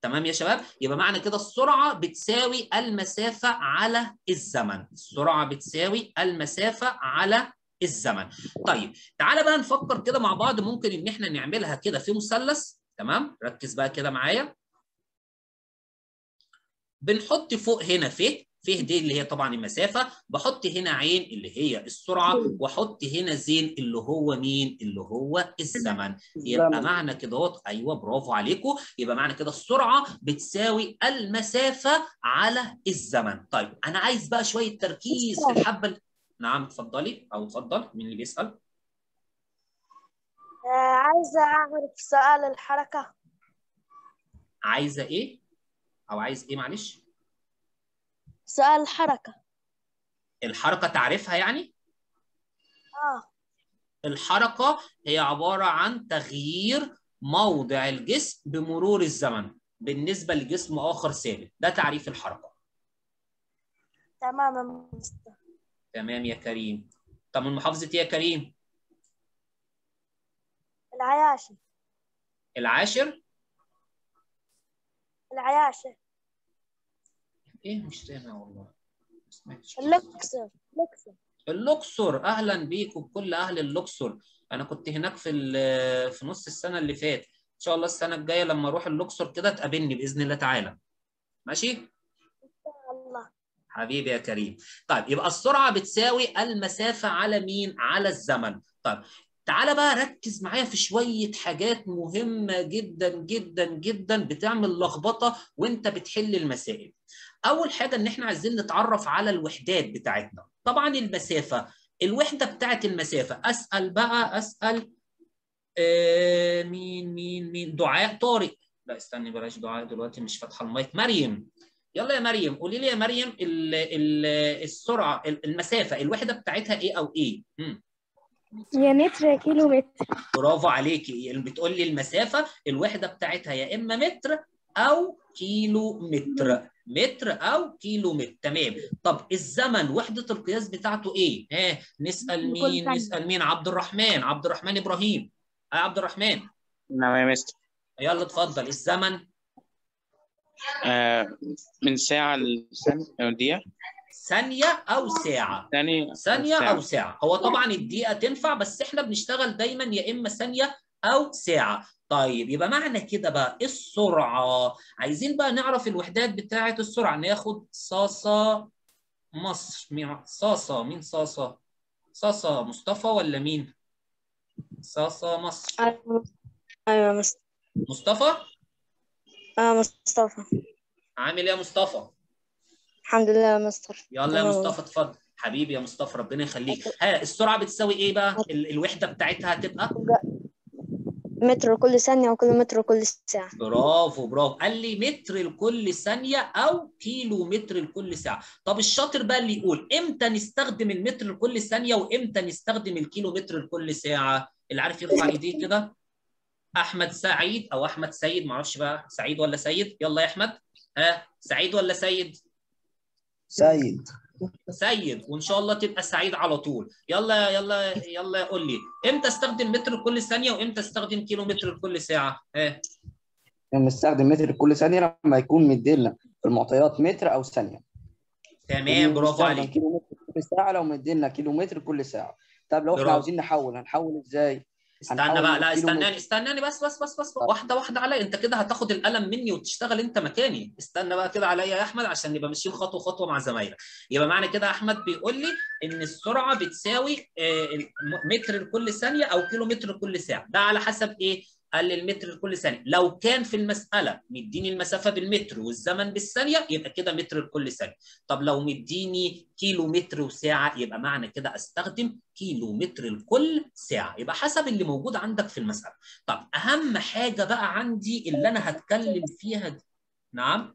تمام يا شباب يبقى معنى كده السرعه بتساوي المسافه على الزمن السرعه بتساوي المسافه على الزمن طيب تعالى بقى نفكر كده مع بعض ممكن ان احنا نعملها كده في مثلث تمام ركز بقى كده معايا بنحط فوق هنا ف ف دي اللي هي طبعا المسافه بحط هنا عين اللي هي السرعه واحط هنا زين اللي هو مين اللي هو الزمن يبقى الزمن. معنى كده اهوت ايوه برافو عليكم يبقى معنى كده السرعه بتساوي المسافه على الزمن طيب انا عايز بقى شويه تركيز في الحبه ال- نعم اتفضلي او اتفضل مين اللي بيسال آه، عايزة أعرف سؤال الحركة عايزه ايه او عايز ايه معلش سؤال الحركة الحركه تعرفها يعني آه الحركة هي عبارة عن تغيير موضع الجسم بمرور الزمن بالنسبة لجسم آخر ثابت ده تعريف الحركة تمام يا مستر تمام يا كريم طب من محافظة إيه يا كريم العياشة العاشر العياشة إيه مش سامع والله ما سمعتش. اللوكسر اللوكسر الأقصر أهلا بيكم بكل أهل الأقصر أنا كنت هناك في ال- في نص السنة اللي فات إن شاء الله السنة الجاية لما أروح الأقصر كده تقابلني بإذن الله تعالى ماشي الله حبيبي يا كريم طيب يبقى السرعة بتساوي المسافة على مين؟ على الزمن طيب تعالى بقى ركز معايا في شوية حاجات مهمة جدا جدا جدا بتعمل لخبطة وانت بتحل المسائل أول حاجة إن إحنا عايزين نتعرف على الوحدات بتاعتنا طبعا المسافة الوحدة بتاعت المسافة أسأل بقى أسأل آه مين مين مين دعاء طارق لا استني بلاش دعاء دلوقتي مش فاتحة المايك مريم يلا يا مريم قولي لي يا مريم ال ال السرعه المسافه الوحده بتاعتها ايه او ايه؟ مم. يا متر يا كيلو متر برافو عليكي اللي بتقول لي المسافه الوحده بتاعتها يا اما متر او كيلو متر متر او كيلو متر تمام طب الزمن وحده القياس بتاعته ايه؟ ها نسال كل مين ثانية. نسال مين عبد الرحمن عبد الرحمن ابراهيم يا عبد الرحمن نعم يا مستر يلا اتفضل الزمن آه من ساعة لسنة أو دقيقة ثانيه او ساعه ثانية ثانية ساعة. أو ساعة هو طبعا الدقيقة تنفع بس احنا بنشتغل دايما يا إما ثانية أو ساعة طيب يبقى معنى كده بقى السرعة عايزين بقى نعرف الوحدات بتاعة السرعة ناخد صاصة مصر مين صاصة مين صاصة صاصة مصطفى ولا مين صاصة مصر أيوة أيوة يا مستر مصطفى آه مصطفى عامل ايه يا مصطفى الحمد لله يا مستر يلا يا تمام. مصطفى اتفضل حبيبي يا مصطفى ربنا يخليك ها السرعة بتساوي ايه بقى ال- الوحدة بتاعتها هتبقى متر كل ثانية وكل متر كل ساعة برافو برافو قال لي متر لكل ثانية أو كيلو متر لكل ساعة طب الشاطر بقى اللي يقول إمتى نستخدم المتر لكل ثانية وإمتى نستخدم الكيلو متر لكل ساعة اللي عارف يرفع إيديه كده أحمد سعيد أو أحمد سيد معرفش بقى سعيد ولا سيد يلا يا أحمد ها سعيد ولا سيد سيد سيد وان شاء الله تبقى سعيد على طول يلا يلا يلا قول لي امتى استخدم متر لكل ثانيه وامتى استخدم كيلو متر لكل ساعه ها بنستخدم متر كل ثانية لما يكون مديلنا في المعطيات متر أو ثانية تمام برافو بنستخدم عليك كيلو متر كل ساعة لو مديلنا كيلو متر كل ساعة طب لو احنا برافو. عاوزين نحول هنحول ازاي؟ استنى هنحول بقى لا الكيلو استناني متر. استناني بس بس بس بس واحده واحده عليا انت كده هتاخد القلم مني وتشتغل انت مكاني استنى بقى كده عليا يا احمد عشان نبقى ماشيين خطوه خطوه مع زمايلك يبقى معنى كده احمد بيقول لي ان السرعه بتساوي آه، متر لكل ثانيه او كيلو متر لكل ساعه ده على حسب ايه قال لي المتر لكل ثانيه لو كان في المساله مديني المسافه بالمتر والزمن بالثانيه يبقى كده متر لكل ثانيه طب لو مديني كيلو متر وساعه يبقى معنى كده استخدم كيلو متر لكل ساعه يبقى حسب اللي موجود عندك في المساله طب اهم حاجه بقى عندي اللي انا هتكلم فيها دي. نعم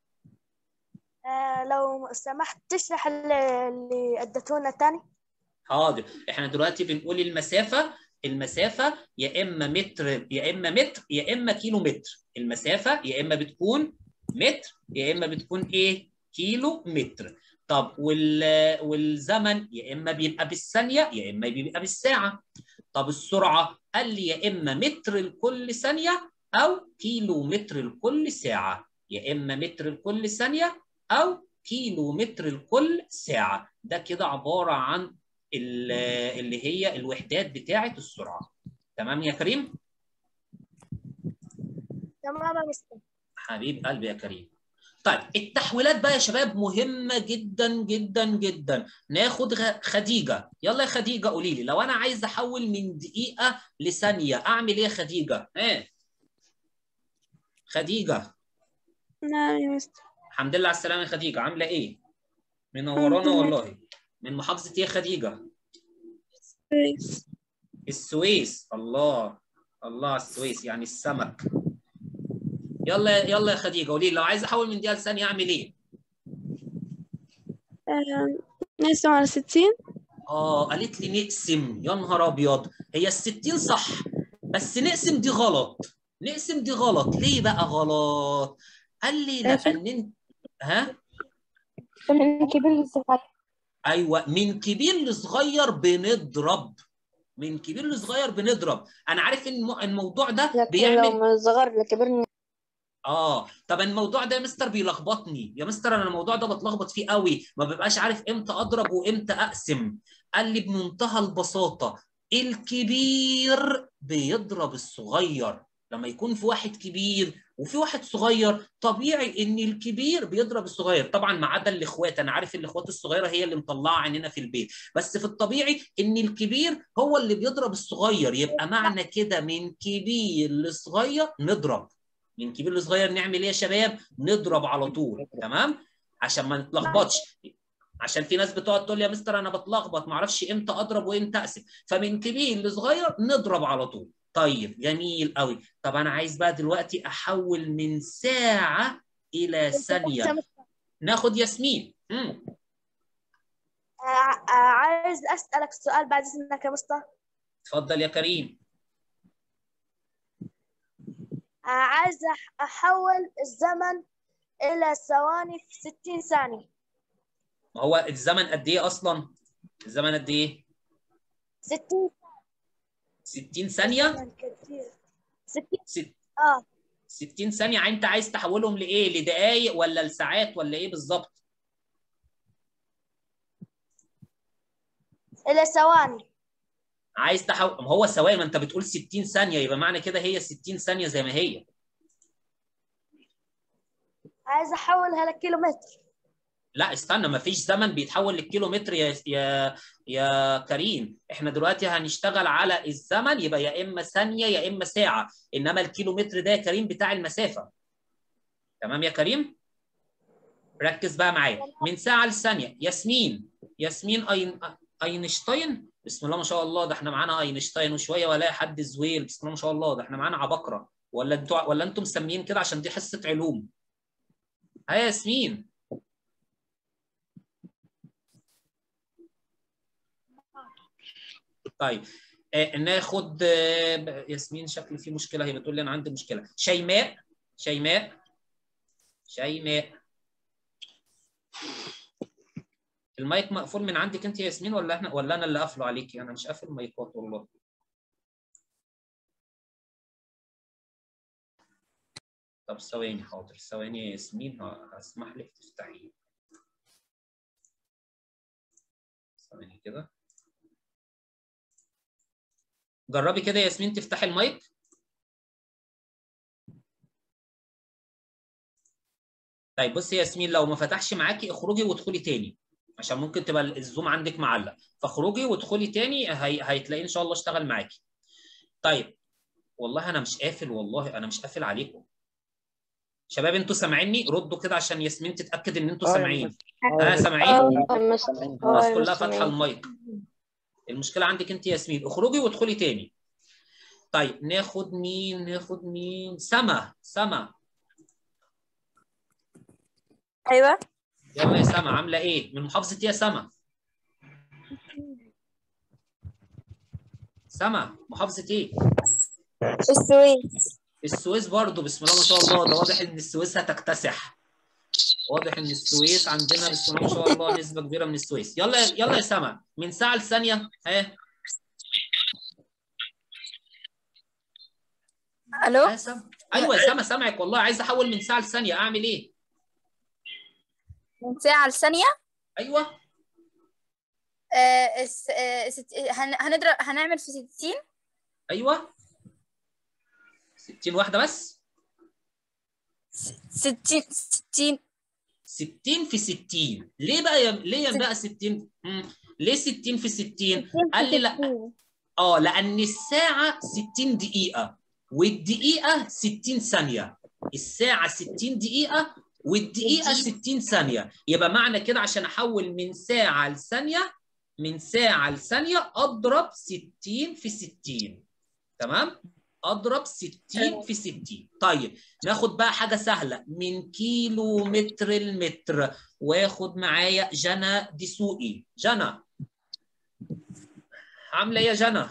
آه لو سمحت تشرح اللي, اللي اديتونا تاني حاضر احنا دلوقتي بنقول المسافه المسافه يا اما متر يا اما متر يا اما كيلو متر المسافه يا اما بتكون متر يا اما بتكون ايه كيلو متر طب وال والزمن يا اما بيبقى بالثانيه يا اما بيبقى بالساعه طب السرعه قال لي يا اما متر لكل ثانيه او كيلو متر لكل ساعه يا اما متر لكل ثانيه او كيلو متر لكل ساعه ده كده عباره عن ال- اللي هي الوحدات بتاعه السرعه تمام يا كريم تمام يا مستر حبيب قلبي يا كريم طيب التحويلات بقى يا شباب مهمة جدا جدا جدا ناخد غ- خديجة يلا يا خديجة قولي لي لو أنا عايز أحول من دقيقة لثانية أعمل إيه يا خديجة؟ إيه؟ خديجة نعم يا مستر الحمد لله على السلامة يا خديجة عاملة إيه؟ منورانا الحمد لله. والله من محافظة إيه يا خديجة؟ كويس السويس الله الله على السويس يعني السمك يلا يلا يا خديجة قولي لي لو عايز أحول من دقيقة لثانية أعمل إيه؟ آم، نقسم على ستين اه قالت لي نقسم يا نهار ابيض هي ال 60 صح بس نقسم دي غلط نقسم دي غلط ليه بقى غلط قال لي لان انت ها من كبير لصغير ايوه من كبير لصغير بنضرب من كبير لصغير بنضرب انا عارف ان الم- الموضوع ده لكن لو بيعمل من الصغر لكبرنا اه طب الموضوع ده يا مستر بيلخبطني يا مستر انا الموضوع ده بتلخبط فيه قوي ما ببقاش عارف امتى اضرب وامتى اقسم قال لي بمنتهى البساطه الكبير بيضرب الصغير لما يكون في واحد كبير وفي واحد صغير طبيعي ان الكبير بيضرب الصغير طبعا ما عدا الاخوات انا عارف الاخوات الصغيره هي اللي مطلعه عيننا في البيت بس في الطبيعي ان الكبير هو اللي بيضرب الصغير يبقى معنى كده من كبير لصغير نضرب من كبير لصغير نعمل ايه يا شباب؟ نضرب على طول تمام؟ عشان ما نتلخبطش عشان في ناس بتقعد تقول لي يا مستر انا بتلخبط ما اعرفش امتى اضرب وامتى اقسم فمن كبير لصغير نضرب على طول طيب جميل قوي طب انا عايز بقى دلوقتي احول من ساعه الى ثانيه ناخد ياسمين مم. عايز أسألك سؤال بعد إذنك يا مستر اتفضل يا كريم عايز أح- أحول الزمن إلى ثواني في 60 ثانية ما هو الزمن قد ايه اصلا؟ الزمن قد ايه؟ 60 60 ثانيه؟ زمن كتير 60 ست- اه 60 ثانية انت عايز تحولهم لايه؟ لدقائق ولا لساعات ولا ايه بالظبط؟ إلى ثواني عايز تحول ما هو ثواني ما انت بتقول 60 ثانية يبقى معنى كده هي 60 ثانية زي ما هي عايز أحولها لكيلومتر لا استنى ما فيش زمن بيتحول للكيلومتر يا يا يا كريم احنا دلوقتي هنشتغل على الزمن يبقى يا اما ثانية يا اما ساعة انما الكيلومتر ده يا كريم بتاع المسافة تمام يا كريم؟ ركز بقى معايا من ساعة لثانية ياسمين ياسمين أين... اينشتاين بسم الله ما شاء الله ده احنا معانا اينشتاين وشويه والاقي حد زويل بسم الله ما شاء الله ده احنا معانا عبقرة ولا انتوا ولا انتم مسميين كده عشان دي حصة علوم ها يا ياسمين طيب آه ناخد آه ياسمين شكل في مشكلة هي بتقول لي انا عندي مشكلة شيماء شيماء شيماء المايك مقفول من عندك انت يا ياسمين ولا احنا ولا انا اللي قافله عليكي انا مش قافل المايكات والله طب ثواني حاضر ثواني يا ياسمين ه- هسمح لك تفتحي ثواني كده جربي كده يا ياسمين تفتحي المايك طيب بصي يا ياسمين لو ما فتحش معاكي اخرجي وادخلي تاني عشان ممكن تبقى الزوم عندك معلق فاخرجي وادخلي تاني هي... هتلاقيه ان شاء الله اشتغل معاكي طيب والله انا مش قافل والله انا مش قافل عليكم شباب انتوا سامعيني ردوا كده عشان ياسمين تتاكد ان انتوا آه يا سامعين آه ها يا سامعين اه يا مستر الناس اه يا كلها مستر فاتحه المايك المشكله عندك انت يا ياسمين اخرجي وادخلي تاني طيب ناخد مين ناخد مين سما سما ايوه يلا يا سما عامله ايه من محافظه ايه يا سما سما محافظه ايه السويس السويس برضو بسم الله ما شاء الله ده واضح ان السويس هتكتسح واضح ان السويس عندنا بسم الله ما شاء الله نسبه كبيره من السويس يلا يلا يا سما من ساعه لثانيه ها الو آه سم... ايوه يا سما سامعك والله عايز احول من ساعه لثانيه اعمل ايه من ساعة لثانية ايوه آه الس- آه ست- هن- هنضرب هنعمل في 60 ايوه 60 واحده بس 60 60 60 في 60 ليه بقى يا ليه يا بقى 60 مم. ليه 60 في 60 قال لي لا اه لان الساعه 60 دقيقه والدقيقه 60 ثانيه الساعه 60 دقيقه والدقيقه 60 ثانيه يبقى معنى كده عشان احول من ساعه لثانيه من ساعه لثانيه اضرب 60 في 60 تمام اضرب 60 في 60 طيب ناخد بقى حاجه سهله من كيلو متر المتر واخد معايا جنى دسوقي جنى عامله ايه يا جنى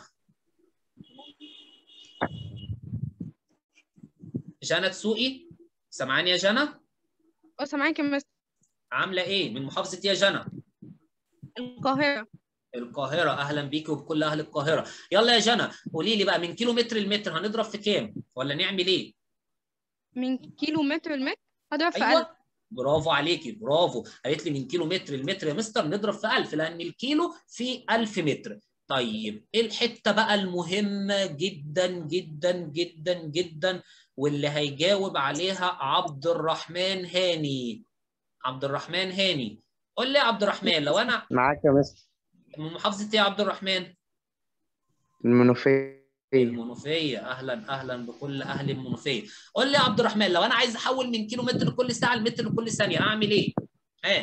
جنى دسوقي سامعاني يا جنى اه سامعاك يا مستر عامله ايه من محافظه إيه يا جنى القاهرة القاهره اهلا بيكي وبكل اهل القاهره يلا يا جنى قولي لي بقى من كيلو متر المتر هنضرب في كام ولا نعمل ايه من كيلو متر المتر هضرب في ألف ايوه برافو عليكي برافو قالت لي من كيلو متر المتر يا مستر نضرب في 1000 لان الكيلو فيه 1000 متر طيب ايه الحته بقى المهمه جدا جدا جدا جدا واللي هيجاوب عليها عبد الرحمن هاني عبد الرحمن هاني قول لي يا عبد الرحمن لو انا معاك يا مستر من محافظه ايه يا عبد الرحمن المنوفية المنوفيه اهلا اهلا بكل اهل المنوفيه قول لي يا عبد الرحمن لو انا عايز احول من كيلو متر لكل ساعه لمتر لكل ثانيه اعمل ايه ها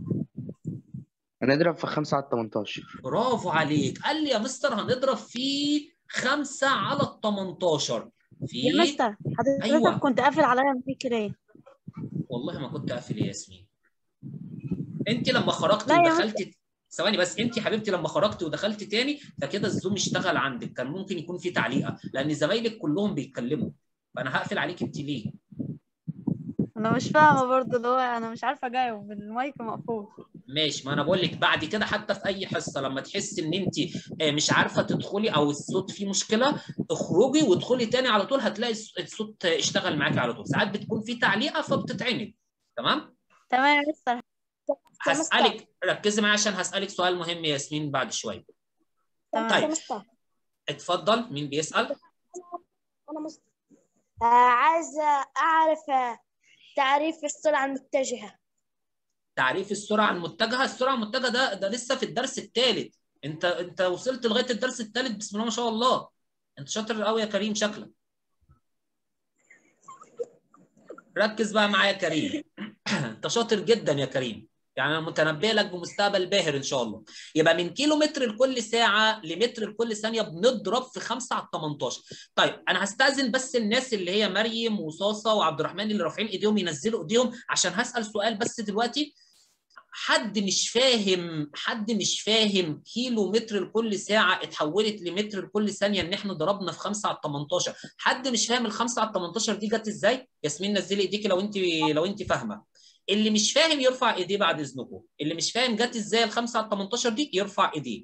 هنضرب في 5 على 18 برافو عليك قال لي يا مستر هنضرب في 5 على ال 18 في يا مستر حضرتك أيوة. كنت قافل عليا المايك ليه؟ والله ما كنت قافل يا ياسمين انت لما خرجت لا يا ودخلت ثواني بس انت يا حبيبتي لما خرجت ودخلت تاني فكده الزوم اشتغل عندك كان ممكن يكون في تعليقه لان زمايلك كلهم بيتكلموا فانا هقفل عليك انت ليه انا مش فاهمه برضه اللي هو انا مش عارفه اجاوب المايك مقفول ماشي ما انا بقول لك بعد كده حتى في اي حصه لما تحسي ان انت آه، مش عارفه تدخلي او الصوت فيه مشكله اخرجي وادخلي تاني على طول هتلاقي الص- الصوت اشتغل معاكي على طول ساعات بتكون في تعليقه فبتتعمل تمام تمام يا مستر هسالك ركزي معايا عشان هسالك سؤال مهم يا ياسمين بعد شويه تمام طيب. يا مستر اتفضل مين بيسال أنا مست... آه عايزة أعرف آه، تعريف السرعة المتجهة تعريف السرعه المتجهه السرعه المتجهه ده ده لسه في الدرس الثالث انت انت وصلت لغايه الدرس الثالث بسم الله ما شاء الله انت شاطر قوي يا كريم شكلك ركز بقى معايا يا كريم انت شاطر جدا يا كريم يعني انا متنبئ لك بمستقبل باهر ان شاء الله يبقى من كيلو متر لكل ساعه لمتر لكل ثانيه بنضرب في 5 على 18 طيب انا هستاذن بس الناس اللي هي مريم وصاصه وعبد الرحمن اللي رافعين ايديهم ينزلوا ايديهم عشان هسال سؤال بس دلوقتي حد مش فاهم حد مش فاهم كيلو متر لكل ساعه اتحولت لمتر لكل ثانيه ان احنا ضربنا في 5 على 18 حد مش فاهم ال 5 على 18 دي جت ازاي ياسمين نزلي ايديكي لو انت لو انت فاهمه اللي مش فاهم يرفع ايديه بعد اذنكم اللي مش فاهم جت ازاي ال 5 على 18 دي يرفع ايديه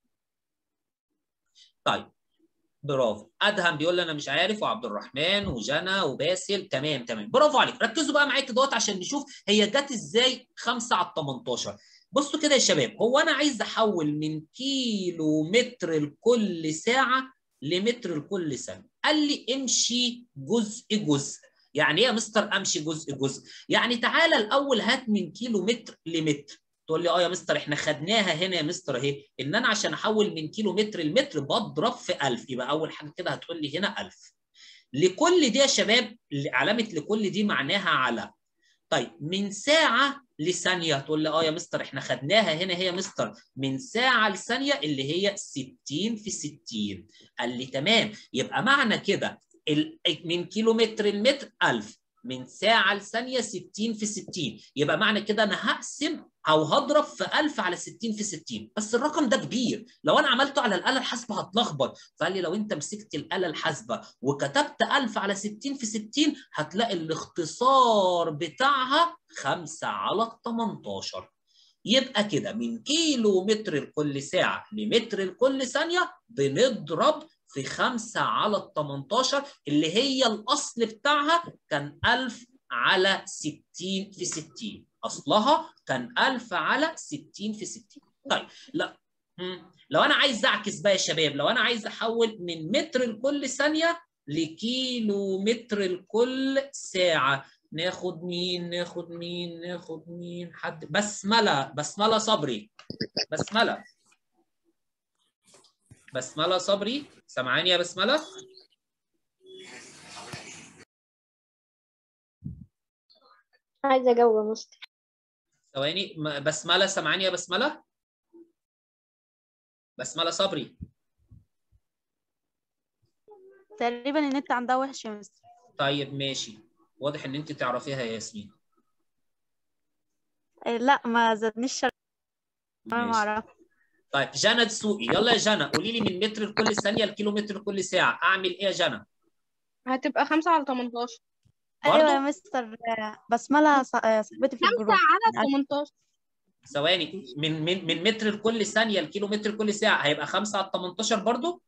طيب برافو ادهم بيقول لي انا مش عارف وعبد الرحمن وجنى وباسل تمام تمام برافو عليك ركزوا بقى معايا كده عشان نشوف هي جت ازاي 5 على 18 بصوا كده يا شباب هو انا عايز احول من كيلو متر لكل ساعه لمتر لكل ثانيه قال لي امشي جزء جزء يعني ايه يا مستر امشي جزء جزء يعني تعالى الاول هات من كيلو متر لمتر تقول لي اه يا مستر احنا خدناها هنا يا مستر اهي ان انا عشان احول من كيلو متر لمتر بضرب في 1000 يبقى اول حاجه كده هتقول لي هنا 1000 لكل دي يا شباب علامه لكل دي معناها على طيب من ساعه لثانيه تقول لي اه يا مستر احنا خدناها هنا هي يا مستر من ساعه لثانيه اللي هي 60 في 60 قال لي تمام يبقى معنى كده ال- من كيلو متر المتر 1000 من ساعة لثانية 60 في 60 يبقى معنى كده أنا هقسم أو هضرب في 1000 على 60 في 60 بس الرقم ده كبير لو أنا عملته على الآلة الحاسبة هتلخبط فقال لي لو أنت مسكت الآلة الحاسبة وكتبت 1000 على 60 في 60 هتلاقي الاختصار بتاعها 5 على 18 يبقى كده من كيلو متر لكل ساعة لمتر لكل ثانية بنضرب في 5 على ال 18 اللي هي الاصل بتاعها كان 1000 على 60 في 60 اصلها كان 1000 على 60 في 60 طيب لا مم. لو انا عايز اعكس بقى يا شباب لو انا عايز احول من متر لكل ثانيه لكيلو متر لكل ساعه ناخد مين ناخد مين ناخد مين حد بسمله بسمله صبري بسمله بسمله صبري سامعاني يا بسمله عايزة أجاوب يا مستر ثواني م- بسمله سامعاني يا بسمله بسمله صبري تقريبا النت عندها وحش يا مستر طيب ماشي واضح ان انت تعرفيها يا ياسمين إيه، لا ما زادنيش شر... انا ما ماشي. اعرف طيب جنى دسوقي يلا يا جنى قولي لي من متر لكل ثانيه لكيلو متر لكل ساعه اعمل ايه يا جنى هتبقى خمسة على 18 ايوه يا برضو مستر آه، بسملة ص- آه، صاحبتي في خمسة الجروب على 18 ثواني من من من متر لكل ثانيه لكيلو متر لكل ساعه هيبقى 5 على 18 برضو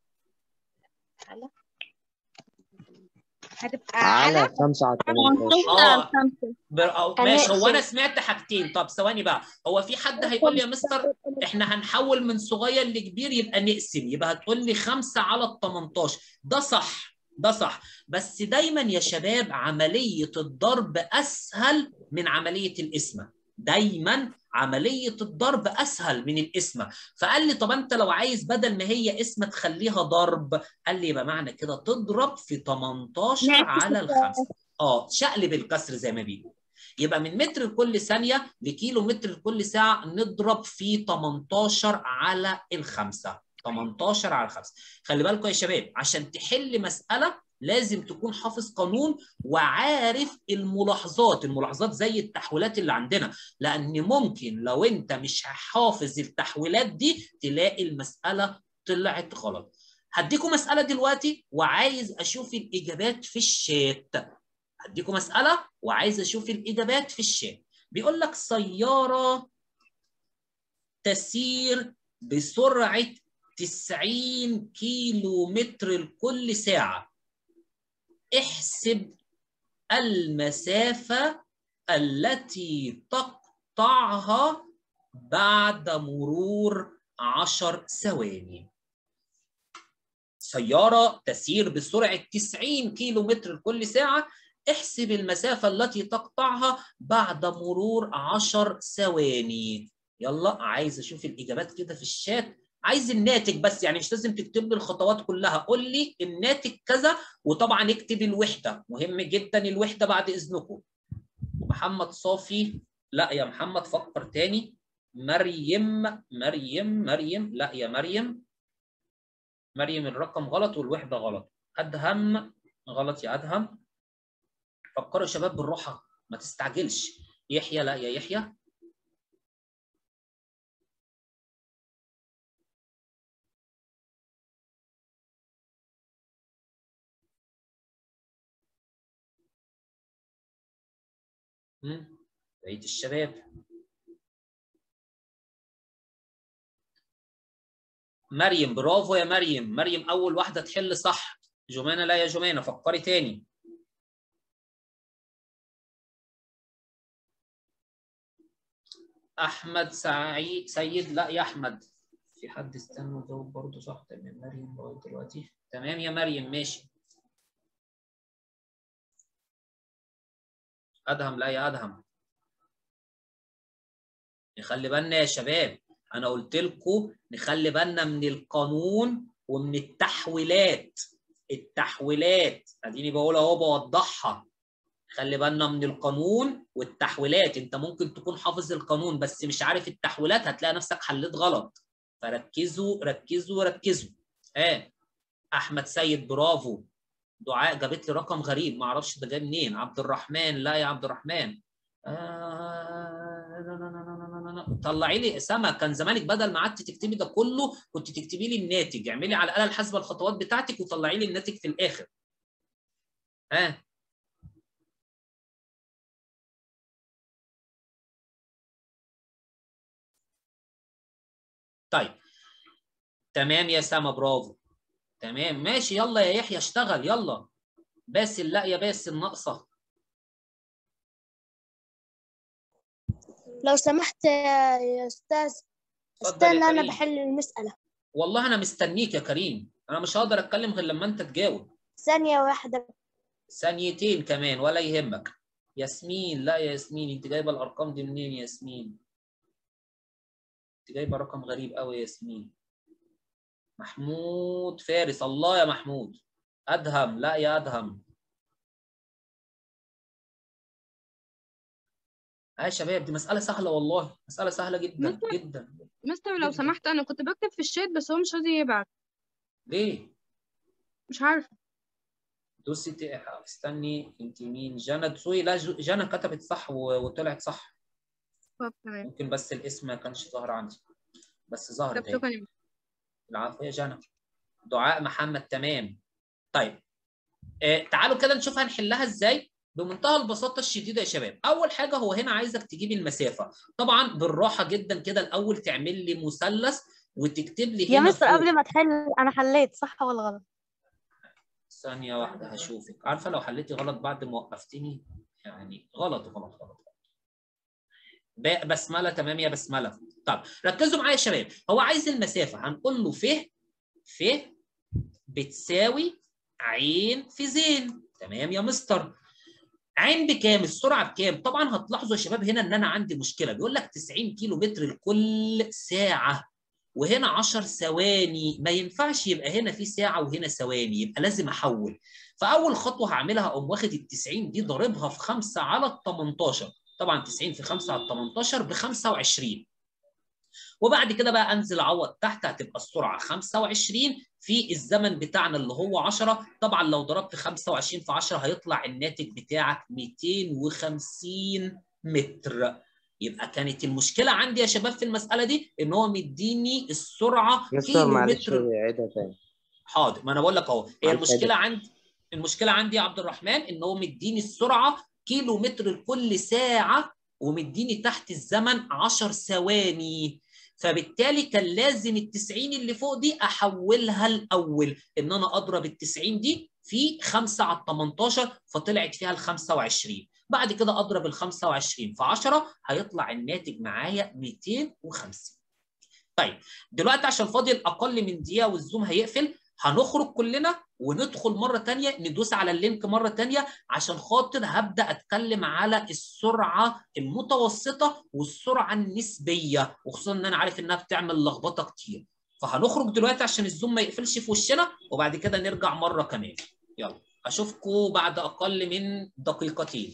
هتبقى على على 5 على 18 اه خمسة بر... أو أنا ماشي هو أقصد- انا سمعت حاجتين طب ثواني بقى هو في حد هيقول لي يا مستر احنا هنحول من صغير لكبير يبقى نقسم يبقى هتقول لي 5 على ال 18 ده صح ده صح بس دايما يا شباب عملية الضرب أسهل من عملية القسمة دايما عملية الضرب أسهل من القسمة فقال لي طب أنت لو عايز بدل ما هي قسمة تخليها ضرب قال لي يبقى معنى كده تضرب في 18 نعكس على الخمسة اه شقلب الكسر زي ما بيقولوا يبقى من متر لكل ثانية لكيلو متر لكل ساعة نضرب في 18 على الخمسة 18 على الخمسة خلي بالكم يا شباب عشان تحل مسألة لازم تكون حافظ قانون وعارف الملاحظات الملاحظات زي التحويلات اللي عندنا لأن ممكن لو أنت مش حافظ التحويلات دي تلاقي المسألة طلعت غلط هديكم مسألة دلوقتي وعايز أشوف الإجابات في الشات هديكم مسألة وعايز أشوف الإجابات في الشات بيقول لك سيارة تسير بسرعة 90 كيلو متر لكل ساعة احسب المسافة التي تقطعها بعد مرور 10 ثواني سيارة تسير بسرعة 90 كيلو متر لكل ساعة احسب المسافة التي تقطعها بعد مرور 10 ثواني يلا عايز اشوف الاجابات كده في الشات عايز الناتج بس يعني مش لازم تكتب لي الخطوات كلها قول لي الناتج كذا وطبعا اكتب الوحده مهم جدا الوحده بعد اذنكم محمد صافي لا يا محمد فكر تاني مريم مريم مريم لا يا مريم مريم الرقم غلط والوحده غلط ادهم غلط يا ادهم فكروا يا شباب بالراحه ما تستعجلش يحيى لا يا يحيى مم. بقية الشباب مريم برافو يا مريم مريم أول واحدة تحل صح جمانة لا يا جمانة فكري تاني أحمد سعيد سيد لا يا أحمد في حد استنى جاوب برضه صح تمام مريم لغاية دلوقتي تمام يا مريم ماشي ادهم لا يا ادهم نخلي بالنا يا شباب انا قلت لكم نخلي بالنا من القانون ومن التحويلات التحويلات اديني بقول اهو بوضحها خلي بالنا من القانون والتحويلات انت ممكن تكون حافظ القانون بس مش عارف التحويلات هتلاقي نفسك حليت غلط فركزوا ركزوا ركزوا اه احمد سيد برافو دعاء جابت لي رقم غريب ما اعرفش ده جاي منين عبد الرحمن لا يا عبد الرحمن آه... لا لا لا لا لا لا. طلعي لي سما كان زمانك بدل ما قعدتي تكتبي ده كله كنت تكتبي لي الناتج اعملي على الاله الحاسبه الخطوات بتاعتك وطلعي لي الناتج في الاخر ها آه. طيب تمام يا سما برافو تمام ماشي يلا يا يحيى اشتغل يلا باسل لا يا باسل ناقصه لو سمحت يا يا أستاذ اتفضل يا استنى أنا كريم. بحل المسألة والله انا مستنيك يا كريم انا مش هقدر اتكلم غير لما انت تجاوب ثانية واحدة ثانيتين كمان ولا يهمك ياسمين لا يا ياسمين انت جايبه الارقام دي منين يا ياسمين انت جايبه رقم غريب قوي يا ياسمين محمود فارس الله يا محمود ادهم لا يا ادهم اه يا شباب دي مسألة سهلة والله مسألة سهلة جدا مستر؟ جدا مستر لو جدا. سمحت انا كنت بكتب في الشات بس هو مش راضي يبعت ليه؟ مش عارفه دوسي ت- استني انت مين جنى دسوقي لا ج- جنى كتبت صح و- وطلعت صح طب تمام ممكن بس الاسم ما كانش ظاهر عندي بس ظهر طب تاني شكرا يا العفو يا جنى دعاء محمد تمام طيب آه تعالوا كده نشوف هنحلها ازاي بمنتهى البساطه الشديده يا شباب اول حاجه هو هنا عايزك تجيب المسافه طبعا بالراحه جدا كده الاول تعمل لي مثلث وتكتب لي يا هنا مستر فوق. قبل ما تحل انا حليت صح ولا غلط ثانيه واحده هشوفك عارفه لو حليتي غلط بعد ما وقفتني يعني غلط غلط غلط باء بسمله تمام يا بسمله طب ركزوا معايا يا شباب هو عايز المسافه هنقول له ف ف بتساوي عين في زين تمام يا مستر عين بكام السرعه بكام طبعا هتلاحظوا يا شباب هنا ان انا عندي مشكله بيقول لك 90 كيلو متر لكل ساعه وهنا 10 ثواني ما ينفعش يبقى هنا في ساعه وهنا ثواني يبقى لازم احول فاول خطوه هعملها اقوم واخد ال 90 دي ضاربها في 5 على ال 18 طبعا 90 في 5 على 18 ب 25 وبعد كده بقى انزل اعوض تحت هتبقى السرعه 25 في الزمن بتاعنا اللي هو 10 طبعا لو ضربت 25 في 10 هيطلع الناتج بتاعك 250 متر يبقى كانت المشكله عندي يا شباب في المساله دي ان هو مديني السرعه مستر معلش كيلو متر عيدها تاني حاضر ما انا بقول لك اهو هي عن المشكله عندي المشكله عندي يا عبد الرحمن ان هو مديني السرعه كيلو متر لكل ساعه ومديني تحت الزمن 10 ثواني فبالتالي كان لازم ال 90 اللي فوق دي احولها الاول ان انا اضرب ال 90 دي في 5 على 18 فطلعت فيها ال 25 بعد كده اضرب ال 25 في 10 هيطلع الناتج معايا 250 طيب دلوقتي عشان فاضل اقل من دقيقه والزوم هيقفل هنخرج كلنا وندخل مرة تانية ندوس على اللينك مرة تانية عشان خاطر هبدأ أتكلم على السرعة المتوسطة والسرعة النسبية وخصوصا إن أنا عارف إنها بتعمل لخبطة كتير فهنخرج دلوقتي عشان الزوم ما يقفلش في وشنا وبعد كده نرجع مرة كمان يلا أشوفكم بعد أقل من دقيقتين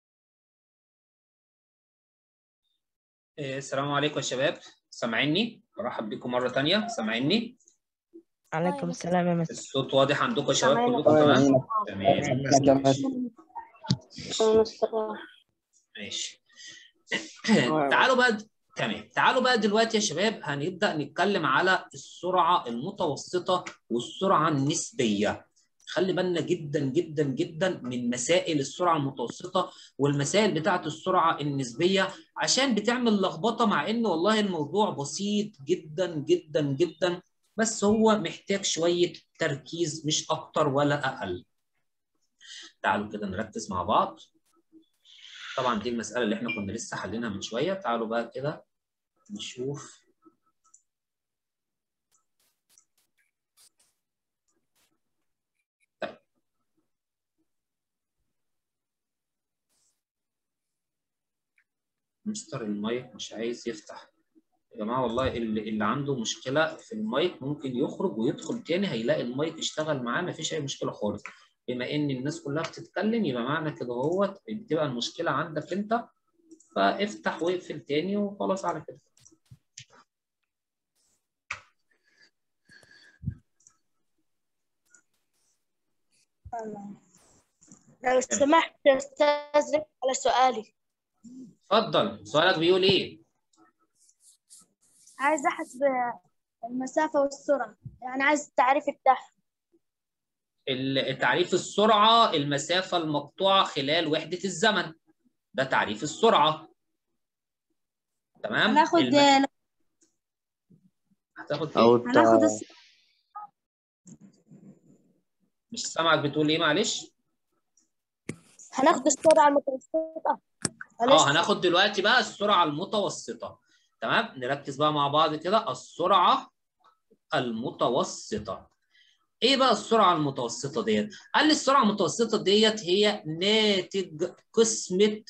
إيه، السلام عليكم يا شباب سامعيني ارحب بكم مره ثانيه سامعيني عليكم السلام يا مستر الصوت واضح عندكم يا شباب سامعينك. كلكم تمام تمام ماشي تعالوا بقى تمام تعالوا بقى دلوقتي يا شباب هنبدأ نتكلم على السرعة المتوسطة والسرعة النسبية خلي بالنا جدا جدا جدا من مسائل السرعة المتوسطة والمسائل بتاعة السرعة النسبية عشان بتعمل لخبطة مع ان والله الموضوع بسيط جدا جدا جدا بس هو محتاج شوية تركيز مش اكتر ولا اقل تعالوا كده نركز مع بعض طبعا دي المسألة اللي احنا كنا لسه حلينها من شوية تعالوا بقى كده نشوف طيب. مستر المايك مش عايز يفتح يا جماعة والله اللي, اللي عنده مشكلة في المايك ممكن يخرج ويدخل تاني هيلاقي المايك اشتغل معاه مفيش أي مشكلة خالص بما ان الناس كلها بتتكلم يبقى معنى كده هو بتبقى المشكله عندك انت فافتح واقفل تاني وخلاص على كده لو سمحت يا استاذ رد على سؤالي اتفضل سؤالك بيقول ايه عايز احسب المسافة والسرعة يعني عايز التعريف بتاعها ال- تعريف السرعه المسافه المقطوعه خلال وحده الزمن ده تعريف السرعه تمام هناخد الم- هتاخد او ايه هناخد الس- مش سامعك بتقول ايه معلش هناخد السرعة المتوسطة اه هناخد دلوقتي بقى السرعه المتوسطه تمام نركز بقى مع بعض كده السرعه المتوسطه ايه بقى السرعه المتوسطه ديت قال لي السرعه المتوسطه ديت هي ناتج قسمه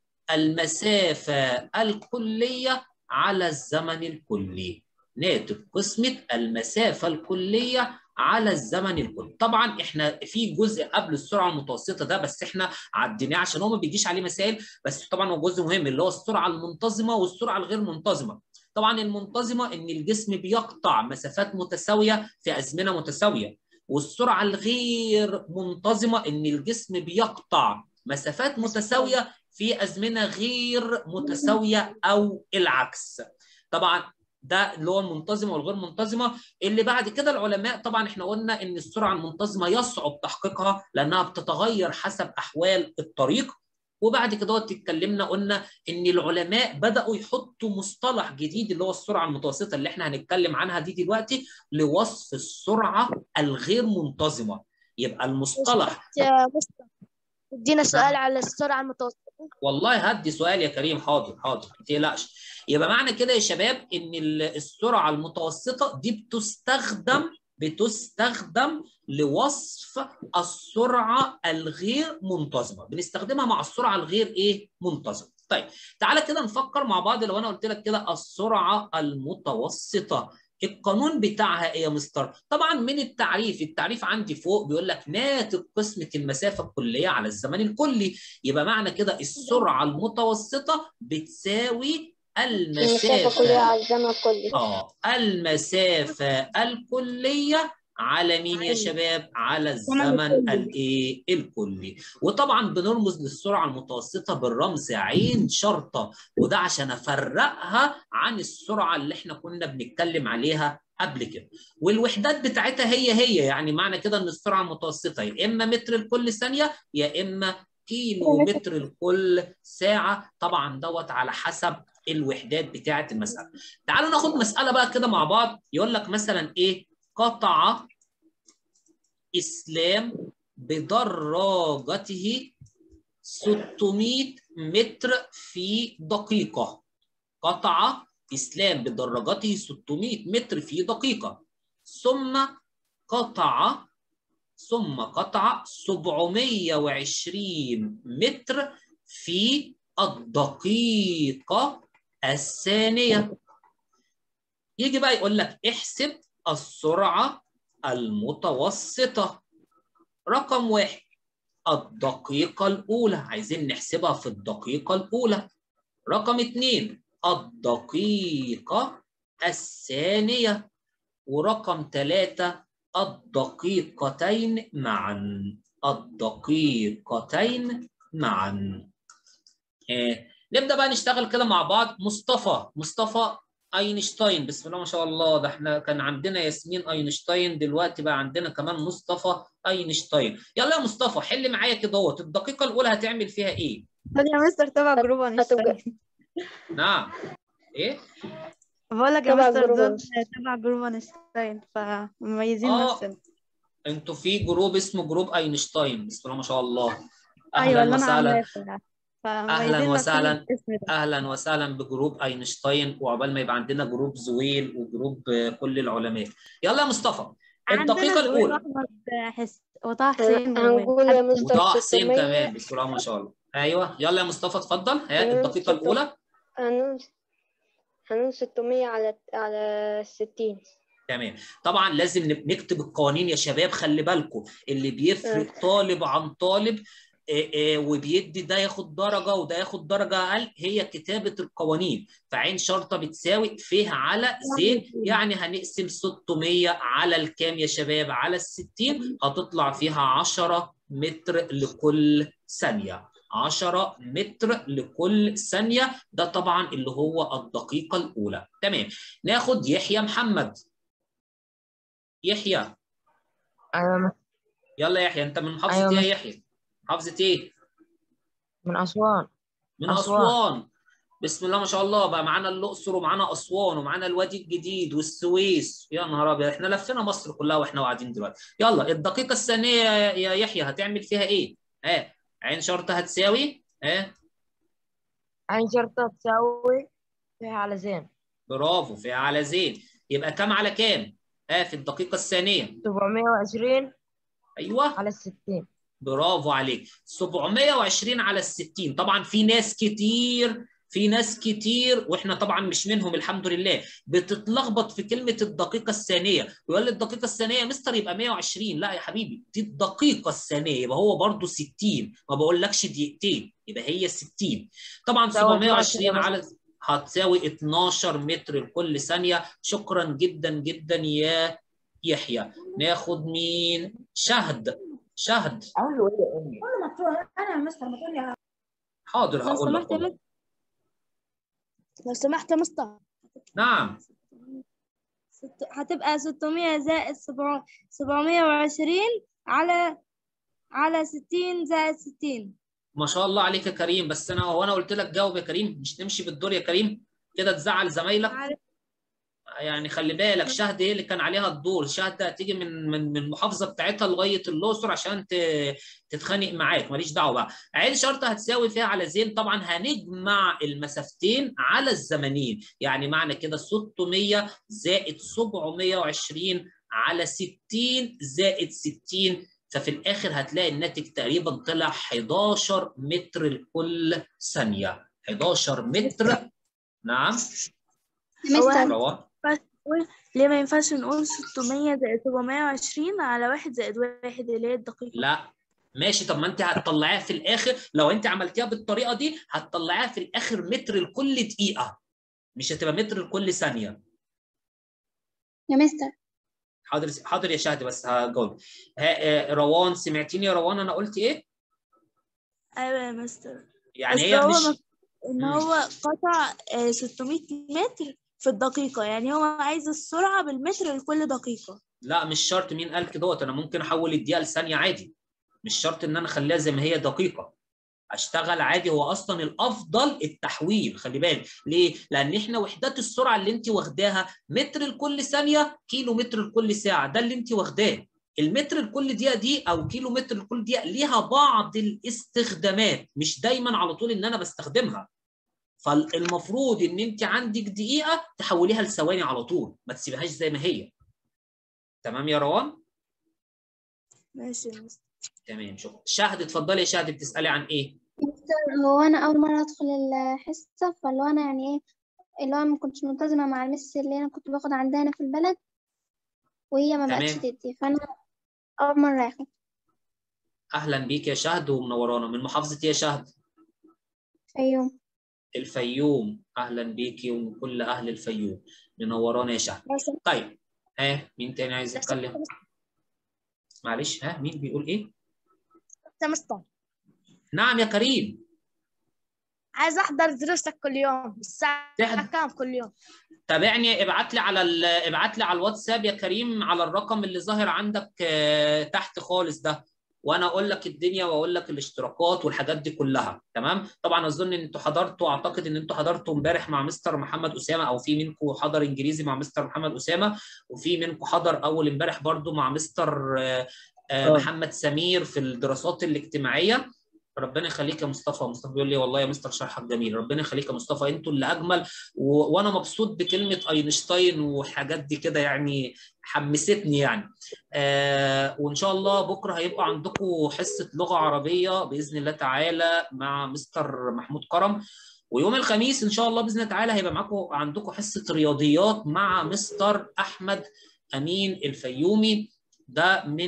المسافه الكليه على الزمن الكلي ناتج قسمه المسافه الكليه على الزمن الكلي طبعا احنا في جزء قبل السرعه المتوسطه ده بس احنا عديناه عشان هو ما بيجيش عليه مسائل بس طبعا هو جزء مهم اللي هو السرعه المنتظمه والسرعه الغير منتظمه طبعا المنتظمه ان الجسم بيقطع مسافات متساويه في ازمنه متساويه والسرعه الغير منتظمه ان الجسم بيقطع مسافات متساويه في ازمنه غير متساويه او العكس طبعا ده اللي هو المنتظمه والغير منتظمه اللي بعد كده العلماء طبعا احنا قلنا ان السرعه المنتظمه يصعب تحقيقها لانها بتتغير حسب احوال الطريق وبعد كده اتكلمنا قلنا ان العلماء بداوا يحطوا مصطلح جديد اللي هو السرعه المتوسطه اللي احنا هنتكلم عنها دي دلوقتي لوصف السرعه الغير منتظمه يبقى المصطلح يا مستر ادينا سؤال على السرعة المتوسطة والله هدي سؤال يا كريم حاضر حاضر ما تقلقش يبقى معنى كده يا شباب ان ال- السرعه المتوسطه دي بتستخدم بتستخدم لوصف السرعه الغير منتظمه بنستخدمها مع السرعه الغير ايه منتظمه طيب تعالى كده نفكر مع بعض لو انا قلت لك كده السرعه المتوسطه القانون بتاعها ايه يا مستر؟ طبعا من التعريف، التعريف عندي فوق بيقول لك ناتج قسمه المسافه الكليه على الزمن الكلي، يبقى معنى كده السرعه المتوسطه بتساوي المسافة كلها المسافه على الزمن كله اه المسافه الكليه على مين يا شباب؟ على الزمن الايه؟ الكلي، وطبعا بنرمز للسرعه المتوسطه بالرمز عين شرطه، وده عشان افرقها عن السرعه اللي احنا كنا بنتكلم عليها قبل كده. والوحدات بتاعتها هي هي يعني معنى كده ان السرعه المتوسطه يا اما متر لكل ثانيه يا اما كيلو متر لكل ساعه، طبعا دوت على حسب الوحدات بتاعه المساله. تعالوا ناخد مساله بقى كده مع بعض يقول لك مثلا ايه؟ قطع اسلام بدراجته 600 متر في دقيقه. قطع اسلام بدراجته 600 متر في دقيقه. ثم قطع ثم قطع 720 متر في الدقيقه الثانيه. يجي بقى يقول لك احسب السرعة المتوسطة رقم واحد الدقيقة الأولى عايزين نحسبها في الدقيقة الأولى رقم اتنين الدقيقة الثانية ورقم ثلاثة الدقيقتين معا الدقيقتين معا آه. نبدأ بقى نشتغل كده مع بعض مصطفى مصطفى اينشتاين بسم الله ما شاء الله ده احنا كان عندنا ياسمين اينشتاين دلوقتي بقى عندنا كمان مصطفى اينشتاين يلا يا مصطفى حل معايا كده اهوت الدقيقة الأولى هتعمل فيها إيه؟ طب يا مستر تبع جروب اينشتاين نعم إيه؟ بقول لك يا تبع مستر جروب دول أينشتاين. تبع جروب اينشتاين فمميزين آه. نفسنا انتوا في جروب اسمه جروب اينشتاين بسم الله ما شاء الله ايوه اهلا اللي انا وسهلا عاملاه ف- فمميزين نفسنا وسهلا. بالاسم ده. اهلا وسهلا بجروب اينشتاين وعقبال ما يبقى عندنا جروب زويل وجروب آه، كل العلماء يلا يا مصطفى الدقيقة عندنا زويل الأولى واحمد حس وطه حسين هنقول يا مستر وطه حسين 600 كمان بسم الله ما شاء الله ايوه يلا يا مصطفى اتفضل ها تمام، الدقيقة ستة. الأولى هنقول هنقول 600 على على 60 تمام طبعا لازم نب- نكتب القوانين يا شباب خلي بالكم اللي بيفرق طالب عن طالب آه، آه، وبيدي ده ياخد درجة وده ياخد درجة أقل هي كتابة القوانين فعين شرطة بتساوي فيه على زين يعني هنقسم 600 على الكام يا شباب على الستين هتطلع فيها 10 متر لكل ثانية 10 متر لكل ثانية ده طبعا اللي هو الدقيقة الأولى تمام ناخد يحيى محمد يحيى أيوة يلا يا يحيى انت من محافظة أيوة ايه يا مس- يحيى؟ محافظة ايه؟ من أسوان من أسوان. أسوان بسم الله ما شاء الله بقى معانا الأقصر ومعانا أسوان ومعانا الوادي الجديد والسويس يا نهار أبيض احنا لفينا مصر كلها واحنا قاعدين دلوقتي يلا الدقيقة الثانية يا يا يحيى هتعمل فيها ايه؟ ها عين شرطة هتساوي ها عين شرطة تساوي فيها على زين برافو في على زين يبقى كام على كام؟ ها في الدقيقة الثانية 720 أيوه على الستين برافو عليك 720 على ال 60 طبعا في ناس كتير في ناس كتير واحنا طبعا مش منهم الحمد لله بتتلخبط في كلمه الدقيقه الثانيه ويقول لي الدقيقه الثانيه يا مستر يبقى 120 لا يا حبيبي دي الدقيقه الثانيه يبقى هو برضو 60 ما بقولكش دقيقتين يبقى هي 60 طبعا تساوي 720 12 على هتساوي 12 متر لكل ثانيه شكرا جدا جدا يا يحيى ناخد مين شهد شهد انا مستر ما تقول لي حاضر لو هقول لك سمحت يا والله. لو سمحت يا مستر نعم ست- هتبقى 600 زائد 700 720 على على 60 زائد 60 ما شاء الله عليك يا كريم بس انا هو انا قلت لك جاوب يا كريم مش نمشي بالدور يا كريم كده تزعل زمايلك عارف يعني خلي بالك شهد ايه اللي كان عليها الدور شهد هتيجي من من من المحافظه بتاعتها لغايه الاقصر عشان ت- تتخانق معاك ماليش دعوه بقى عين شرطه هتساوي فيها على زين طبعا هنجمع المسافتين على الزمنين يعني معنى كده 600 زائد 720 على 60 زائد 60 ففي الاخر هتلاقي الناتج تقريبا طلع 11 متر لكل ثانيه 11 متر نعم مستر روان ليه ما ينفعش نقول 600 زائد 720 على واحد زائد واحد اللي هي الدقيقة لا ماشي طب ما انت هتطلعيها في الاخر لو انت عملتيها بالطريقه دي هتطلعيها في الاخر متر لكل دقيقه مش هتبقى متر لكل ثانيه يا مستر حاضر حاضر يا شهد بس هجاوب ها آه، روان سمعتيني يا روان انا قلت ايه ايوه يا مستر يعني بس هي هو مش مف- ان مم. هو قطع آه، 600 متر في الدقيقة يعني هو عايز السرعة بالمتر لكل دقيقة لا مش شرط مين قال كده انا ممكن احول الدقيقه لثانيه عادي مش شرط ان انا اخليها زي ما هي دقيقه اشتغل عادي هو اصلا الافضل التحويل خلي بالك ليه لان احنا وحدات السرعه اللي انت واخداها متر لكل ثانيه كيلو متر لكل ساعه ده اللي انت واخداه المتر لكل دقيقه دي او كيلو متر لكل دقيقه ليها بعض الاستخدامات مش دايما على طول ان انا بستخدمها فالمفروض ان انت عندك دقيقه تحوليها لثواني على طول ما تسيبهاش زي ما هي تمام يا روان ماشي يا مستر تمام شكرا شهد اتفضلي يا شهد بتسالي عن ايه هو أنا أول مرة أدخل الحصة فاللي هو أنا يعني إيه اللي هو ما كنتش ملتزمة مع المس اللي أنا كنت باخد عندها هنا في البلد وهي ما بقتش تمام. تدي فأنا أول مرة آخد اهلا بيك يا شهد ومنورانا من محافظه ايه يا شهد في يوم الفيوم اهلا بيكي ومن كل اهل الفيوم منورانا يا شهد طيب ها مين تاني عايز يتكلم معلش ها مين بيقول ايه سمستر نعم يا كريم عايز احضر دروسك كل يوم الساعة تحضر. كام كل يوم تابعني ابعت لي على ال... ابعت لي على الواتساب يا كريم على الرقم اللي ظاهر عندك آه، تحت خالص ده وانا اقول لك الدنيا واقول لك الاشتراكات والحاجات دي كلها تمام طبعا اظن ان انتوا حضرتوا اعتقد ان انتوا حضرتوا امبارح مع مستر محمد اسامه او في منكم حضر انجليزي مع مستر محمد اسامه وفي منكم حضر اول امبارح برضو مع مستر آه، آه، آه. محمد سمير في الدراسات الاجتماعيه ربنا يخليك يا مصطفى مصطفى بيقول لي والله يا مستر شرحك جميل ربنا يخليك يا مصطفى انتوا اللي اجمل و... وانا مبسوط بكلمه اينشتاين وحاجات دي كده يعني حمستني يعني آه وان شاء الله بكره هيبقى عندكم حصه لغه عربيه باذن الله تعالى مع مستر محمود كرم ويوم الخميس ان شاء الله باذن الله تعالى هيبقى معاكم عندكم حصه رياضيات مع مستر احمد امين الفيومي ده من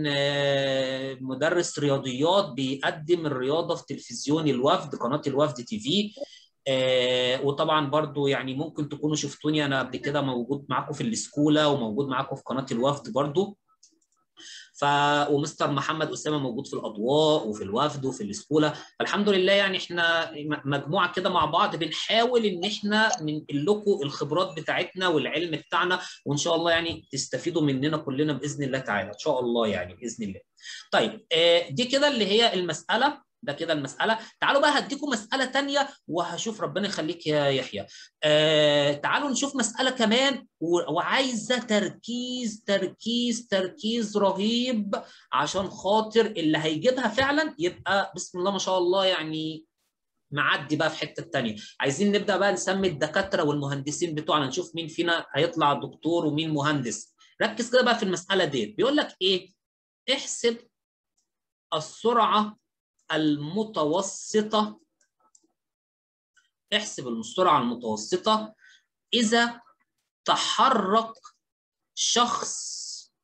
آه، مدرس رياضيات بيقدم الرياضه في تلفزيون الوفد قناه الوفد تي في آه، وطبعا برضو يعني ممكن تكونوا شفتوني انا قبل كده موجود معاكم في الاسكولا وموجود معاكم في قناه الوفد برضو ف ومستر محمد اسامه موجود في الاضواء وفي الوفد وفي الاسكولا الحمد لله يعني احنا م- مجموعه كده مع بعض بنحاول ان احنا ننقل لكم الخبرات بتاعتنا والعلم بتاعنا وان شاء الله يعني تستفيدوا مننا كلنا باذن الله تعالى ان شاء الله يعني باذن الله طيب آه، دي كده اللي هي المساله ده كده المسألة تعالوا بقى هديكم مسألة تانية وهشوف ربنا يخليك يا يحيى آه تعالوا نشوف مسألة كمان و- وعايزة تركيز تركيز تركيز رهيب عشان خاطر اللي هيجيبها فعلا يبقى بسم الله ما شاء الله يعني معدي بقى في حتة تانية عايزين نبدأ بقى نسمي الدكاترة والمهندسين بتوعنا نشوف مين فينا هيطلع دكتور ومين مهندس ركز كده بقى في المسألة دي بيقول لك ايه احسب السرعة المتوسطة احسب السرعة المتوسطة إذا تحرك شخص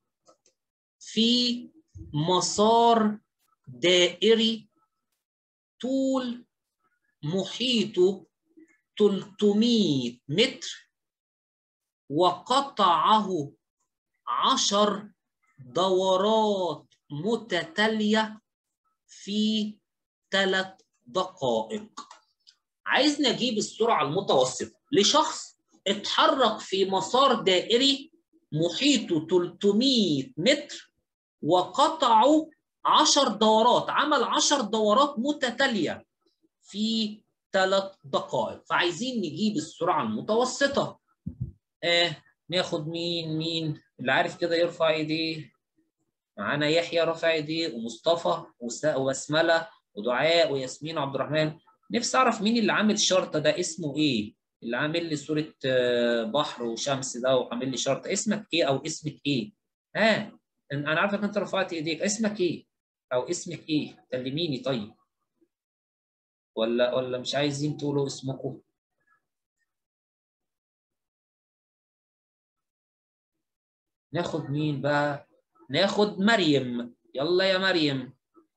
في مسار دائري طول محيطه 300 متر وقطعه عشر دورات متتالية في ثلاث دقائق عايز نجيب السرعة المتوسطة لشخص اتحرك في مسار دائري محيطه 300 متر وقطعه 10 دورات عمل 10 دورات متتالية في ثلاث دقائق فعايزين نجيب السرعة المتوسطة آه ناخد مين مين اللي عارف كده يرفع ايديه معانا يحيى رافع ايديه ومصطفى وس- وبسمله ودعاء وياسمين وعبد الرحمن نفسي اعرف مين اللي عامل شرطه ده اسمه ايه اللي عامل لي صوره آه، بحر وشمس ده وعامل لي شرطه اسمك ايه او اسمك ايه ها انا عارفك انت رفعت ايديك اسمك ايه او اسمك ايه كلميني طيب ولا ولا مش عايزين تقولوا اسمكم ناخد مين بقى ناخد مريم يلا يا مريم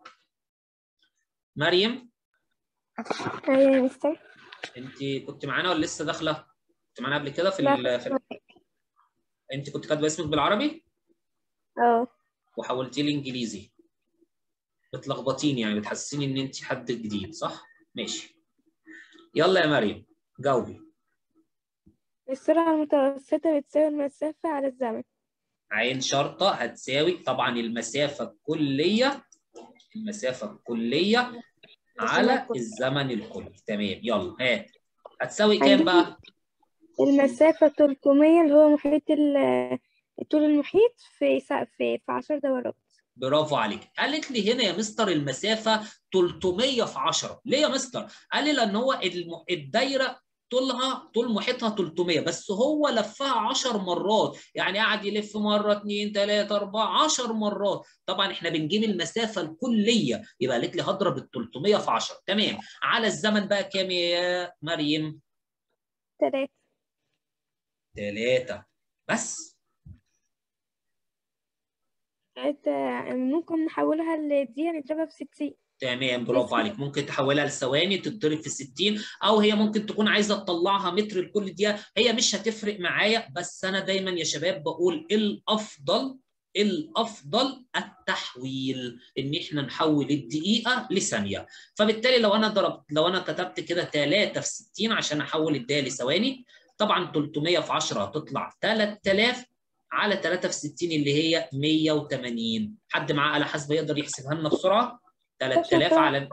مريم ايوه يا مستر انت كنت معانا ولا لسه داخله كنت معانا قبل كده في لا. ال... في ال... انت كنت كاتبه اسمك بالعربي اه وحولتيه لانجليزي بتلخبطيني يعني بتحسسيني ان انت حد جديد صح ماشي يلا يا مريم جاوبي السرعة المتوسطة بتساوي المسافة على الزمن عين شرطة هتساوي طبعا المسافة الكلية المسافة الكلية على الزمن الكلي تمام يلا هات هتساوي كام بقى؟ المسافة 300 اللي هو محيط ال- طول المحيط في سا- في في 10 دورات برافو عليك قالت لي هنا يا مستر المسافة 300 في 10 ليه يا مستر؟ قال لي لأن هو الم- الدايرة طولها طول محيطها 300 بس هو لفها 10 مرات يعني قعد يلف مرة 2 3 4 10 مرات طبعا احنا بنجيب المسافة الكلية يبقى قالت لي هضرب ال 300 في 10 تمام على الزمن بقى كام يا مريم؟ تلاتة ثلاثة بس تلاتة ممكن نحولها لدقيقة نضربها في 60 تمام برافو عليك ممكن تحولها لثواني تتضرب في 60 او هي ممكن تكون عايزه تطلعها متر لكل دقيقه هي مش هتفرق معايا بس انا دايما يا شباب بقول الافضل الافضل التحويل ان احنا نحول الدقيقه لثانيه فبالتالي لو انا ضربت لو انا كتبت كده 3 في 60 عشان احول الدقيقه لثواني طبعا 300 في 10 هتطلع 3000 على 3 في 60 اللي هي 180 حد معاه آلة حاسبة يقدر يحسبها لنا بسرعة 3000 على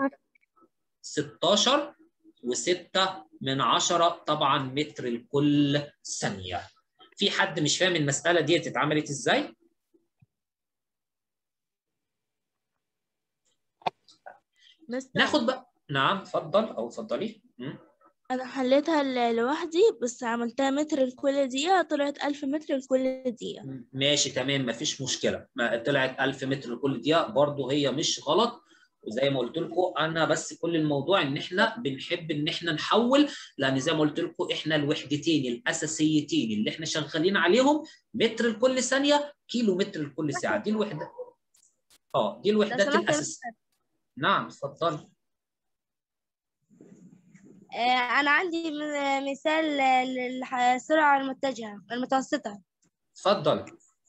16 و6 من 10 طبعا متر لكل ثانية في حد مش فاهم المسألة دي اتعملت ازاي؟ مستر ناخد بقى نعم اتفضل او اتفضلي مم. أنا حليتها ل- لوحدي بس عملتها متر لكل دقيقة طلعت ألف متر لكل دقيقة ماشي تمام مفيش مشكله ما طلعت 1000 متر لكل دقيقه برضه هي مش غلط وزي ما قلت لكم انا بس كل الموضوع ان احنا بنحب ان احنا نحول لان زي ما قلت لكم احنا الوحدتين الاساسيتين اللي احنا شغالين عليهم متر لكل ثانيه كيلو متر لكل ساعه دي الوحده اه دي الوحدات سمحت يا الاساسيه نعم اتفضل آه، أنا عندي م- مثال للسرعة المتجهة المتوسطة اتفضل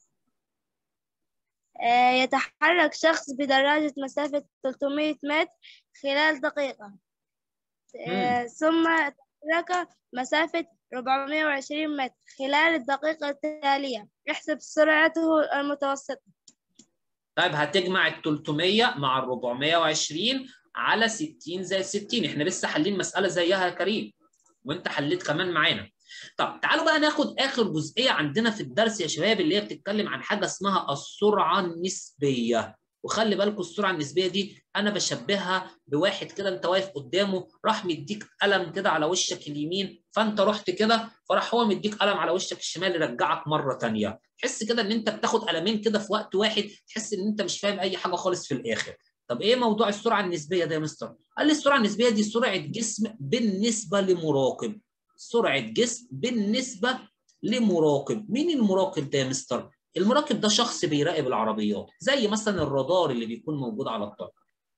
آه، يتحرك شخص بدراجة مسافة 300 متر خلال دقيقة آه، ثم تحرك مسافة 420 متر خلال الدقيقة التالية احسب سرعته المتوسطة طيب هتجمع ال 300 مع ال 420 على 60 زائد 60 احنا لسه حالين مساله زيها يا كريم وانت حليت كمان معانا طب تعالوا بقى ناخد اخر جزئيه عندنا في الدرس يا شباب اللي هي بتتكلم عن حاجه اسمها السرعه النسبيه وخلي بالكم السرعه النسبيه دي انا بشبهها بواحد كده انت واقف قدامه راح مديك قلم كده على وشك اليمين فانت رحت كده فراح هو مديك قلم على وشك الشمال يرجعك مره ثانيه تحس كده ان انت بتاخد قلمين كده في وقت واحد تحس ان انت مش فاهم اي حاجه خالص في الاخر طب ايه موضوع السرعه النسبيه ده يا مستر قال لي السرعه النسبيه دي سرعه جسم بالنسبه لمراقب سرعه جسم بالنسبه لمراقب مين المراقب ده يا مستر المراقب ده شخص بيراقب العربيات زي مثلا الرادار اللي بيكون موجود على الطريق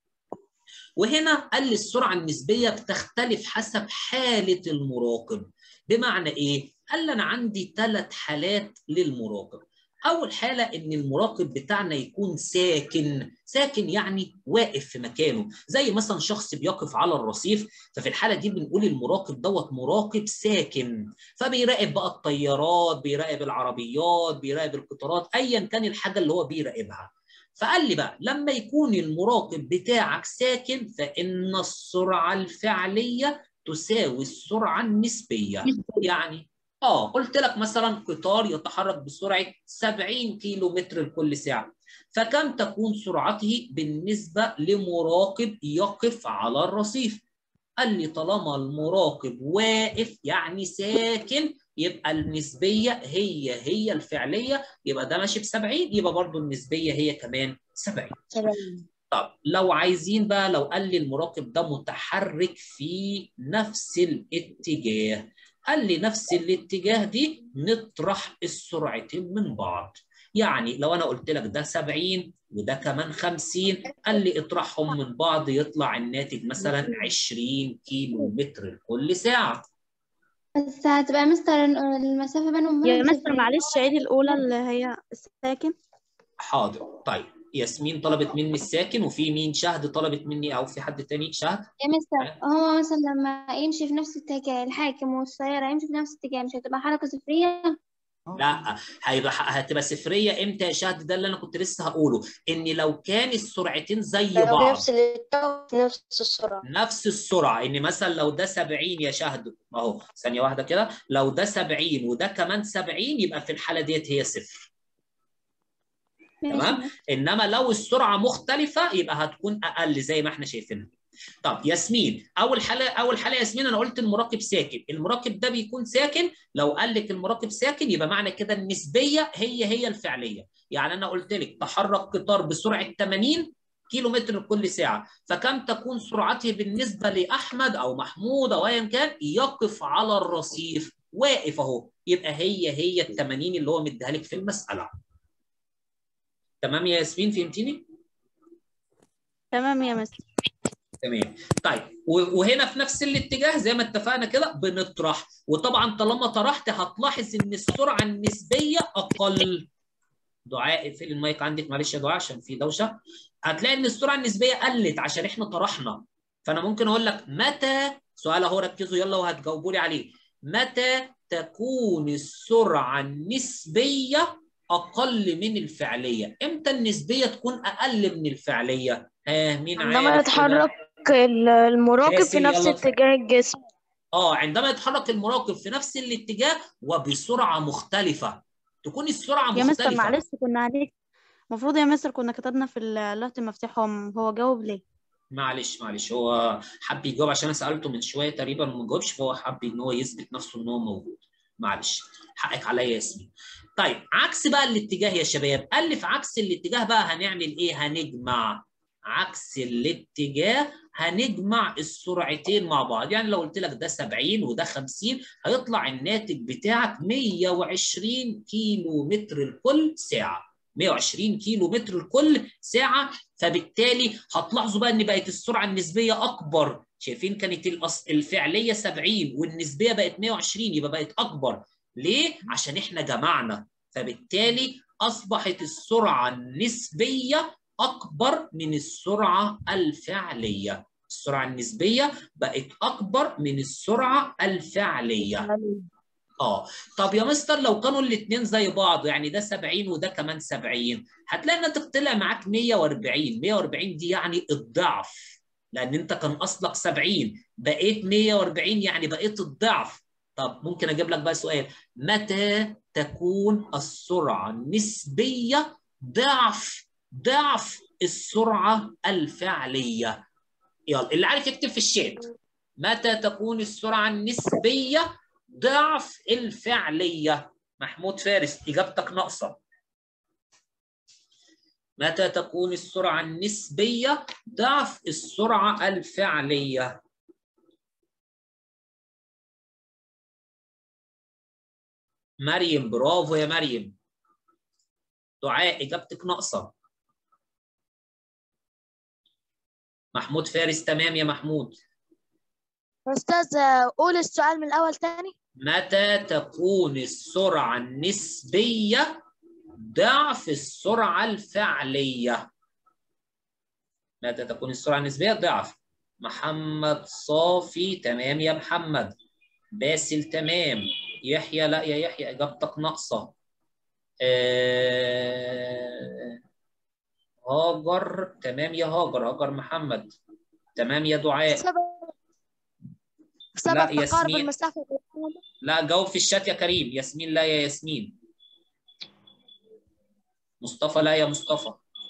وهنا قال لي السرعه النسبيه بتختلف حسب حاله المراقب بمعنى ايه قال لي انا عندي ثلاث حالات للمراقب اول حاله ان المراقب بتاعنا يكون ساكن ساكن يعني واقف في مكانه زي مثلا شخص بيقف على الرصيف ففي الحاله دي بنقول المراقب دوت مراقب ساكن فبيراقب بقى الطيارات بيراقب العربيات بيراقب القطارات ايا كان الحاجه اللي هو بيراقبها فقال لي بقى لما يكون المراقب بتاعك ساكن فان السرعه الفعليه تساوي السرعه النسبيه يعني اه قلت لك مثلا قطار يتحرك بسرعه 70 كيلو متر لكل ساعه فكم تكون سرعته بالنسبه لمراقب يقف على الرصيف قال لي طالما المراقب واقف يعني ساكن يبقى النسبيه هي هي الفعليه يبقى ده ماشي ب 70 يبقى برضو النسبيه هي كمان 70 طب لو عايزين بقى لو قال لي المراقب ده متحرك في نفس الاتجاه قال لي نفس الاتجاه دي نطرح السرعتين من بعض يعني لو انا قلت لك ده 70 وده كمان 50 قال لي اطرحهم من بعض يطلع الناتج مثلا 20 كيلو متر لكل ساعه بس هتبقى مستر المسافة بينهم يا بينهم مستر معلش عيدي الأولى اللي هي الساكن حاضر طيب ياسمين طلبت مني الساكن وفي مين شهد طلبت مني او في حد تاني شهد يا مستر هو مثلا لما يمشي في نفس الاتجاه الحاكم والسيارة يمشي في نفس الاتجاه مش هتبقى حركة صفرية لا هيبقى هتبقى صفريه امتى يا شهد ده اللي انا كنت لسه هقوله ان لو كان السرعتين زي بعض نفس الاتجاه نفس السرعة نفس السرعه ان مثلا لو ده 70 يا شهد اهو ثانيه واحده كده لو ده 70 وده كمان 70 يبقى في الحاله ديت هي صفر تمام انما لو السرعه مختلفه يبقى هتكون اقل زي ما احنا شايفينها طب ياسمين اول حاله اول حاله ياسمين انا قلت المراقب ساكن المراقب ده بيكون ساكن لو قال لك المراقب ساكن يبقى معنى كده النسبيه هي هي الفعليه يعني انا قلت لك تحرك قطار بسرعه 80 كيلو متر كل ساعه فكم تكون سرعته بالنسبه لاحمد او محمود او ايا كان يقف على الرصيف واقف اهو يبقى هي هي ال 80 اللي هو مديها لك في المساله تمام يا ياسمين فهمتيني تمام يا مستر تمام طيب و- وهنا في نفس الاتجاه زي ما اتفقنا كده بنطرح وطبعا طالما طرحت هتلاحظ ان السرعه النسبيه اقل دعاء اقفل المايك عندك معلش يا دعاء عشان في دوشه هتلاقي ان السرعه النسبيه قلت عشان احنا طرحنا فانا ممكن اقول لك متى سؤال اهو ركزوا يلا وهتجاوبوا لي عليه متى تكون السرعه النسبيه اقل من الفعليه امتى النسبيه تكون اقل من الفعليه ها مين عندما عارف يتحرك كده؟ ال- المراقب باسل في نفس يلا. اتجاه الجسم اه عندما يتحرك المراقب في نفس الاتجاه وبسرعه مختلفه تكون السرعه يا مستر مختلفه معلش كنا عليك المفروض يا مستر كنا كتبنا في ال- لوحة المفتاح هو هو جاوب ليه معلش معلش هو حب يجاوب عشان انا سالته من شويه تقريبا وما جاوبش فهو حب ان هو يثبت نفسه ان هو موجود معلش حقك عليا يا ياسمين طيب عكس بقى الاتجاه يا شباب قال لي في عكس الاتجاه بقى هنعمل ايه هنجمع عكس الاتجاه هنجمع السرعتين مع بعض يعني لو قلت لك ده 70 وده 50 هيطلع الناتج بتاعك 120 كيلو متر لكل ساعه 120 كيلو متر لكل ساعه فبالتالي هتلاحظوا بقى ان بقت السرعه النسبيه اكبر شايفين كانت الأص... الفعليه 70 والنسبيه بقت 120 يبقى بقت اكبر ليه عشان احنا جمعنا فبالتالي اصبحت السرعه النسبيه اكبر من السرعه الفعليه السرعه النسبيه بقت اكبر من السرعه الفعليه اه طب يا مستر لو كانوا الاثنين زي بعض يعني ده 70 وده كمان 70 هتلاقي الناتج طلع معاك 140 140 دي يعني الضعف لان انت كان اصلك 70 بقيت 140 يعني بقيت الضعف طب ممكن اجيب لك بقى سؤال متى تكون السرعه النسبيه ضعف ضعف السرعه الفعليه يلا اللي عارف يكتب في الشات متى تكون السرعه النسبيه ضعف الفعليه محمود فارس اجابتك ناقصه متى تكون السرعه النسبيه ضعف السرعه الفعليه مريم برافو يا مريم دعاء اجابتك ناقصه محمود فارس تمام يا محمود أستاذ قول السؤال من الأول تاني متى تكون السرعة النسبية ضعف السرعة الفعلية متى تكون السرعة النسبية ضعف محمد صافي تمام يا محمد باسل تمام يحيى لا يا يحيى إجابتك ناقصة آه... هاجر تمام يا هاجر هاجر محمد تمام يا دعاء بسبب بسبب لا، تقارب ياسمين. المسافة لا جاوب في الشات يا كريم ياسمين لا يا ياسمين مصطفى لا يا مصطفى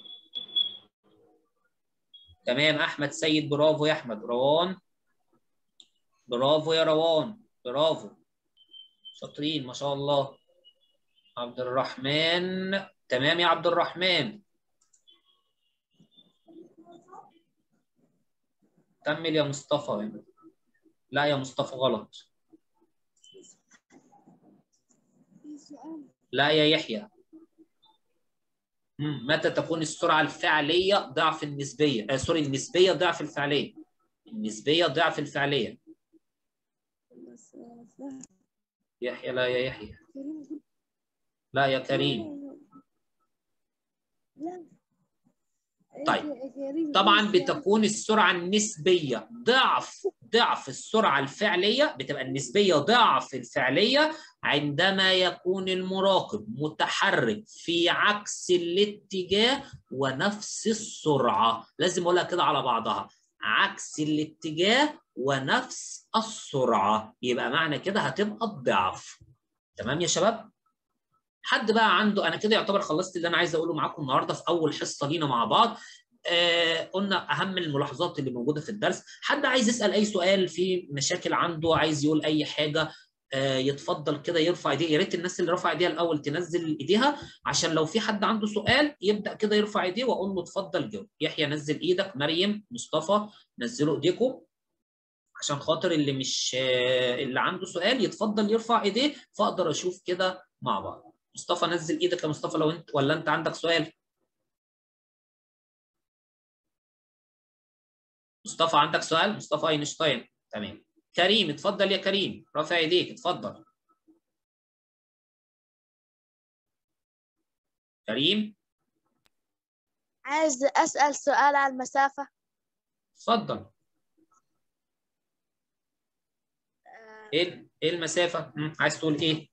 تمام احمد سيد برافو يا احمد روان برافو يا روان برافو شاطرين ما شاء الله عبد الرحمن تمام يا عبد الرحمن كمل يا مصطفى لا يا مصطفى غلط لا يا يحيى مم. متى تكون السرعة الفعلية ضعف النسبية آه سوري النسبية ضعف الفعلية النسبية ضعف الفعلية يحيى لا يا يحيى لا يا كريم طيب طبعا بتكون السرعة النسبية ضعف ضعف السرعة الفعلية بتبقى النسبية ضعف الفعلية عندما يكون المراقب متحرك في عكس الاتجاه ونفس السرعة لازم أقولها كده على بعضها عكس الاتجاه ونفس السرعة يبقى معنى كده هتبقى الضعف تمام يا شباب؟ حد بقى عنده انا كده يعتبر خلصت اللي انا عايز اقوله معاكم النهارده في اول حصه لينا مع بعض آه قلنا اهم الملاحظات اللي موجوده في الدرس حد عايز يسال اي سؤال في مشاكل عنده عايز يقول اي حاجه آه يتفضل كده يرفع ايديه يا ريت الناس اللي رفع ايديها الاول تنزل ايديها عشان لو في حد عنده سؤال يبدا كده يرفع ايديه واقول له اتفضل جاوب يحيى نزل ايدك مريم مصطفى نزلوا ايديكم عشان خاطر اللي مش آه اللي عنده سؤال يتفضل يرفع ايديه فاقدر اشوف كده مع بعض مصطفى نزل ايدك يا مصطفى لو انت ولا انت عندك سؤال مصطفى عندك سؤال مصطفى اينشتاين تمام كريم اتفضل يا كريم رافع ايديك اتفضل كريم عايز أسأل سؤال عن المسافة اتفضل ايه ايه المسافه مم، عايز تقول ايه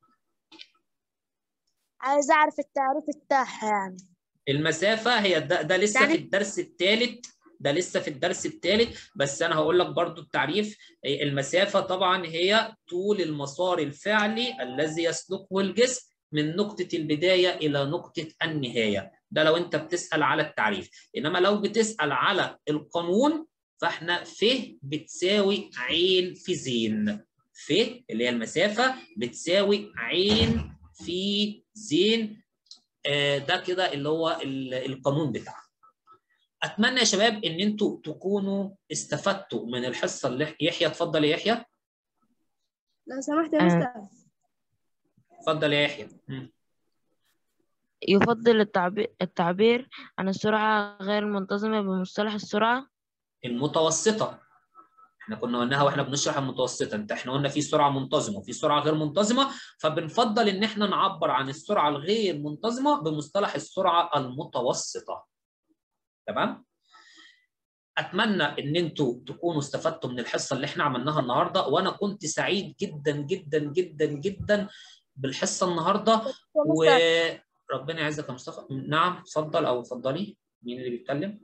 عايز أعرف التعريف بتاعها يعني المسافة هي ده, ده لسه يعني- في الدرس الثالث ده لسه في الدرس الثالث بس أنا هقول لك برضو التعريف إيه، المسافة طبعا هي طول المسار الفعلي الذي يسلكه الجسم من نقطة البداية إلى نقطة النهاية ده لو أنت بتسأل على التعريف إنما لو بتسأل على القانون فإحنا ف بتساوي عين في زين ف اللي هي المسافة بتساوي عين في زين آه، ده كده اللي هو ال- القانون بتاعنا اتمنى يا شباب ان انتوا تكونوا استفدتوا من الحصه اللي يحيى اتفضل يا يحيى لو سمحت يا آه. مستر اتفضل يا يحيى مم. يفضل التعبير, التعبير عن السرعة غير المنتظمة بمصطلح السرعة المتوسطه احنا كنا قلناها واحنا بنشرح المتوسطه انت احنا قلنا في سرعه منتظمه وفي سرعه غير منتظمه فبنفضل ان احنا نعبر عن السرعه الغير منتظمه بمصطلح السرعه المتوسطه تمام اتمنى ان انتوا تكونوا استفدتوا من الحصه اللي احنا عملناها النهارده وانا كنت سعيد جدا جدا جدا جدا بالحصه النهارده وربنا يعزك يا مصطفى نعم اتفضل او اتفضلي مين اللي بيتكلم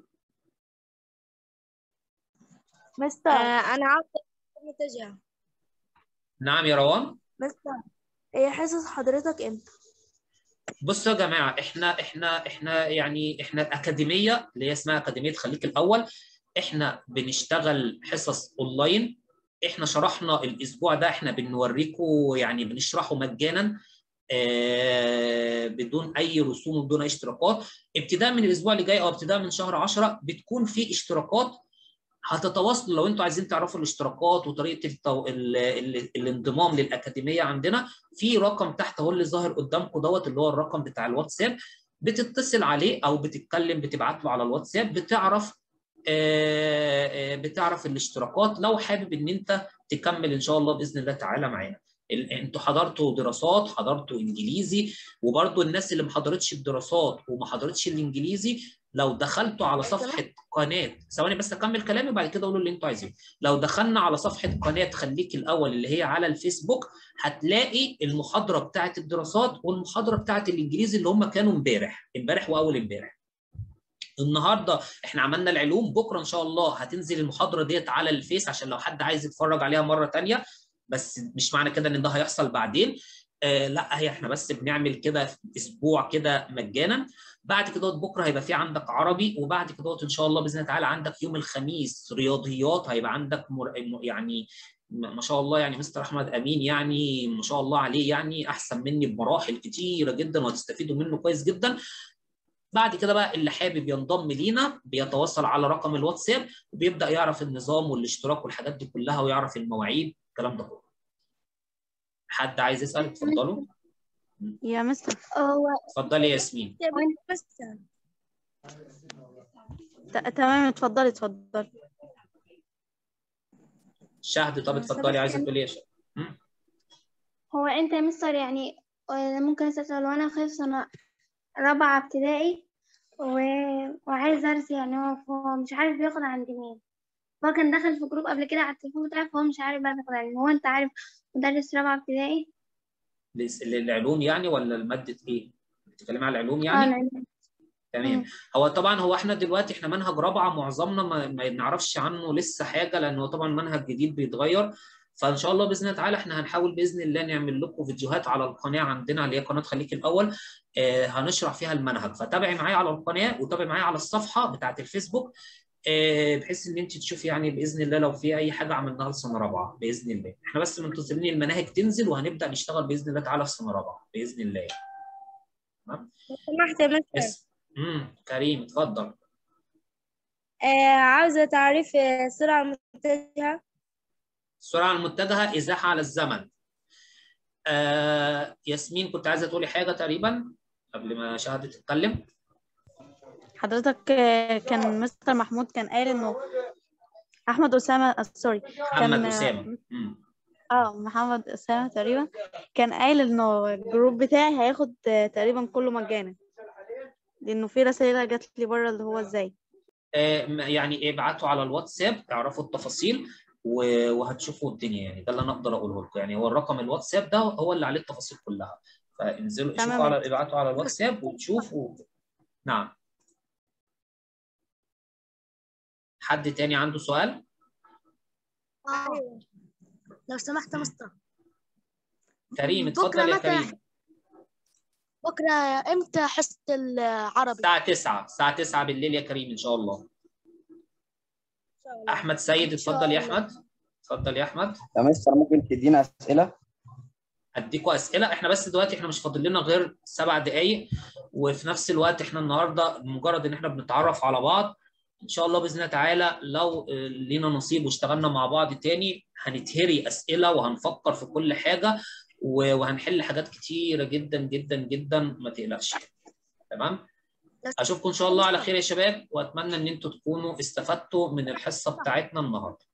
مستر أنا عاوز متجه نعم يا روان مستر هي حصص حضرتك امتى؟ بصوا يا جماعه احنا احنا احنا يعني احنا الاكاديميه اللي هي اسمها اكاديميه خليك الاول احنا بنشتغل حصص اونلاين احنا شرحنا الاسبوع ده احنا بنوريكم يعني بنشرحه مجانا آه، بدون اي رسوم وبدون اي اشتراكات ابتداء من الاسبوع اللي جاي او ابتداء من شهر 10 بتكون في اشتراكات هتتواصلوا لو انتوا عايزين تعرفوا الاشتراكات وطريقه التو... ال... ال... الانضمام للاكاديميه عندنا في رقم تحت اهو اللي ظاهر قدامكم دوت اللي هو الرقم بتاع الواتساب بتتصل عليه او بتتكلم بتبعت له على الواتساب بتعرف آه، آه، بتعرف الاشتراكات لو حابب ان انت تكمل ان شاء الله باذن الله تعالى معانا ال- انتوا حضرتوا دراسات حضرتوا انجليزي وبرضو الناس اللي ما حضرتش الدراسات وما حضرتش الانجليزي لو دخلتوا على صفحه قناه ثواني بس اكمل كلامي وبعد كده قولوا اللي انتوا عايزينه لو دخلنا على صفحه قناه خليك الاول اللي هي على الفيسبوك هتلاقي المحاضره بتاعه الدراسات والمحاضره بتاعه الانجليزي اللي هم كانوا امبارح امبارح واول امبارح النهارده احنا عملنا العلوم بكره ان شاء الله هتنزل المحاضره ديت على الفيس عشان لو حد عايز يتفرج عليها مره تانية بس مش معنى كده ان ده هيحصل بعدين آه لا هي احنا بس بنعمل كده في اسبوع كده مجانا بعد كده بكره هيبقى في عندك عربي وبعد كده ان شاء الله باذن الله تعالى عندك يوم الخميس رياضيات هيبقى عندك مر... يعني ما شاء الله يعني مستر احمد امين يعني ما شاء الله عليه يعني احسن مني بمراحل كتيره جدا وهتستفيدوا منه كويس جدا بعد كده بقى اللي حابب ينضم لينا بيتواصل على رقم الواتساب وبيبدا يعرف النظام والاشتراك والحاجات دي كلها ويعرف المواعيد الكلام ده كله حد عايز يسال اتفضلوا يا مستر هو اتفضلي يا ياسمين مستر ت- تمام اتفضلي اتفضلي شهد طب اتفضلي عايزه تقولي ايه يا شهد مم؟ هو انت يا مستر يعني آه، ممكن اسال وانا في سنه رابعه ابتدائي و... وعايز ارس يعني هو هو مش عارف بياخد عند مين هو كان دخل في جروب قبل كده على التليفون بتاعي فهو مش عارف بقى بياخد عند مين هو انت عارف مدرس رابعه ابتدائي لس- للعلوم يعني ولا الماده ايه بتتكلمي على العلوم اه يعني لأن- تمام مم. هو طبعا هو احنا دلوقتي احنا منهج رابعه معظمنا ما, ما نعرفش عنه لسه حاجه لانه طبعا منهج جديد بيتغير فان شاء الله باذن الله تعالى احنا هنحاول باذن الله نعمل لكم فيديوهات على القناه عندنا اللي هي قناه خليك الاول آه هنشرح فيها المنهج فتابعي معايا على القناه وتابعي معايا على الصفحه بتاعه الفيسبوك آه بحيث ان انت تشوفي يعني باذن الله لو في اي حاجه عملناها لسنه رابعه باذن الله احنا بس منتظرين المناهج تنزل وهنبدا نشتغل باذن الله تعالى في سنه رابعه باذن الله تمام لو سمحت يا مستر بس امم كريم اتفضل آه عاوزة تعريف آه، السرعة المتجهة السرعة المتجهة إزاحة على الزمن. آه ياسمين كنت عايزة تقولي حاجة تقريبا قبل ما شهد تتكلم. حضرتك آه، كان مستر محمود كان قال انه احمد اسامه آه، سوري محمد كان اسامه مم. اه محمد اسامه تقريبا كان قايل انه الجروب بتاعي هياخد آه، تقريبا كله مجانا لانه في رسائل جات لي بره اللي هو ازاي آه، م- يعني ابعتوا على الواتساب تعرفوا التفاصيل و- وهتشوفوا الدنيا يعني ده اللي انا اقدر اقوله لكم يعني هو الرقم الواتساب ده هو اللي عليه التفاصيل كلها فانزلوا تمام. شوفوا على ابعتوا على الواتساب وتشوفوا نعم حد تاني عنده سؤال اه لو سمحت يا مستر كريم بكرة اتفضل يا متى كريم بكرة امتى حصة العربي؟ الساعة 9 الساعة 9 بالليل يا كريم إن شاء الله أحمد سيد اتفضل يا أحمد اتفضل يا أحمد يا مستر ممكن تدينا اسئله أديكوا أسئلة إحنا بس دلوقتي إحنا مش فاضل لنا غير سبع دقايق وفي نفس الوقت إحنا النهاردة مجرد إن إحنا بنتعرف على بعض إن شاء الله بإذن الله تعالى لو آه، لينا نصيب واشتغلنا مع بعض تاني هنتهري أسئلة وهنفكر في كل حاجة و- وهنحل حاجات كتيرة جدا جدا جدا ما تقلقش تمام اشوفكم ان شاء الله على خير يا شباب واتمنى ان انتوا تكونوا استفدتوا من الحصه بتاعتنا النهارده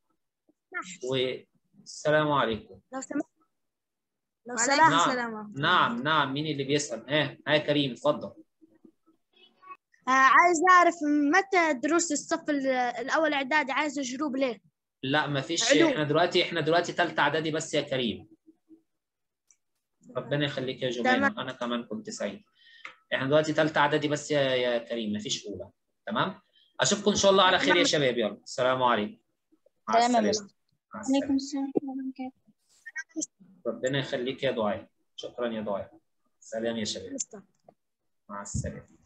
والسلام عليكم لو سمحت لو وعليكم سمحت السلام نعم نعم مين اللي بيسال ها ها يا كريم اتفضل آه، عايز اعرف متى دروس الصف ال- الاول اعدادي عايز جروب ليه؟ لا مفيش علوم. احنا دلوقتي احنا دلوقتي ثالثه اعدادي بس يا كريم ربنا يخليك يا جمانة تمام. انا كمان كنت سعيد احنا دلوقتي ثالثه اعدادي بس يا يا كريم مفيش اولى تمام اشوفكم ان شاء الله على خير يا شباب يلا السلام عليكم مع سلام يا السلامه مع عليكم السلامه السلام ورحمة الله وبركاته ربنا يخليك يا دعاء شكرا يا دعاء سلام يا شباب مستر مع السلامه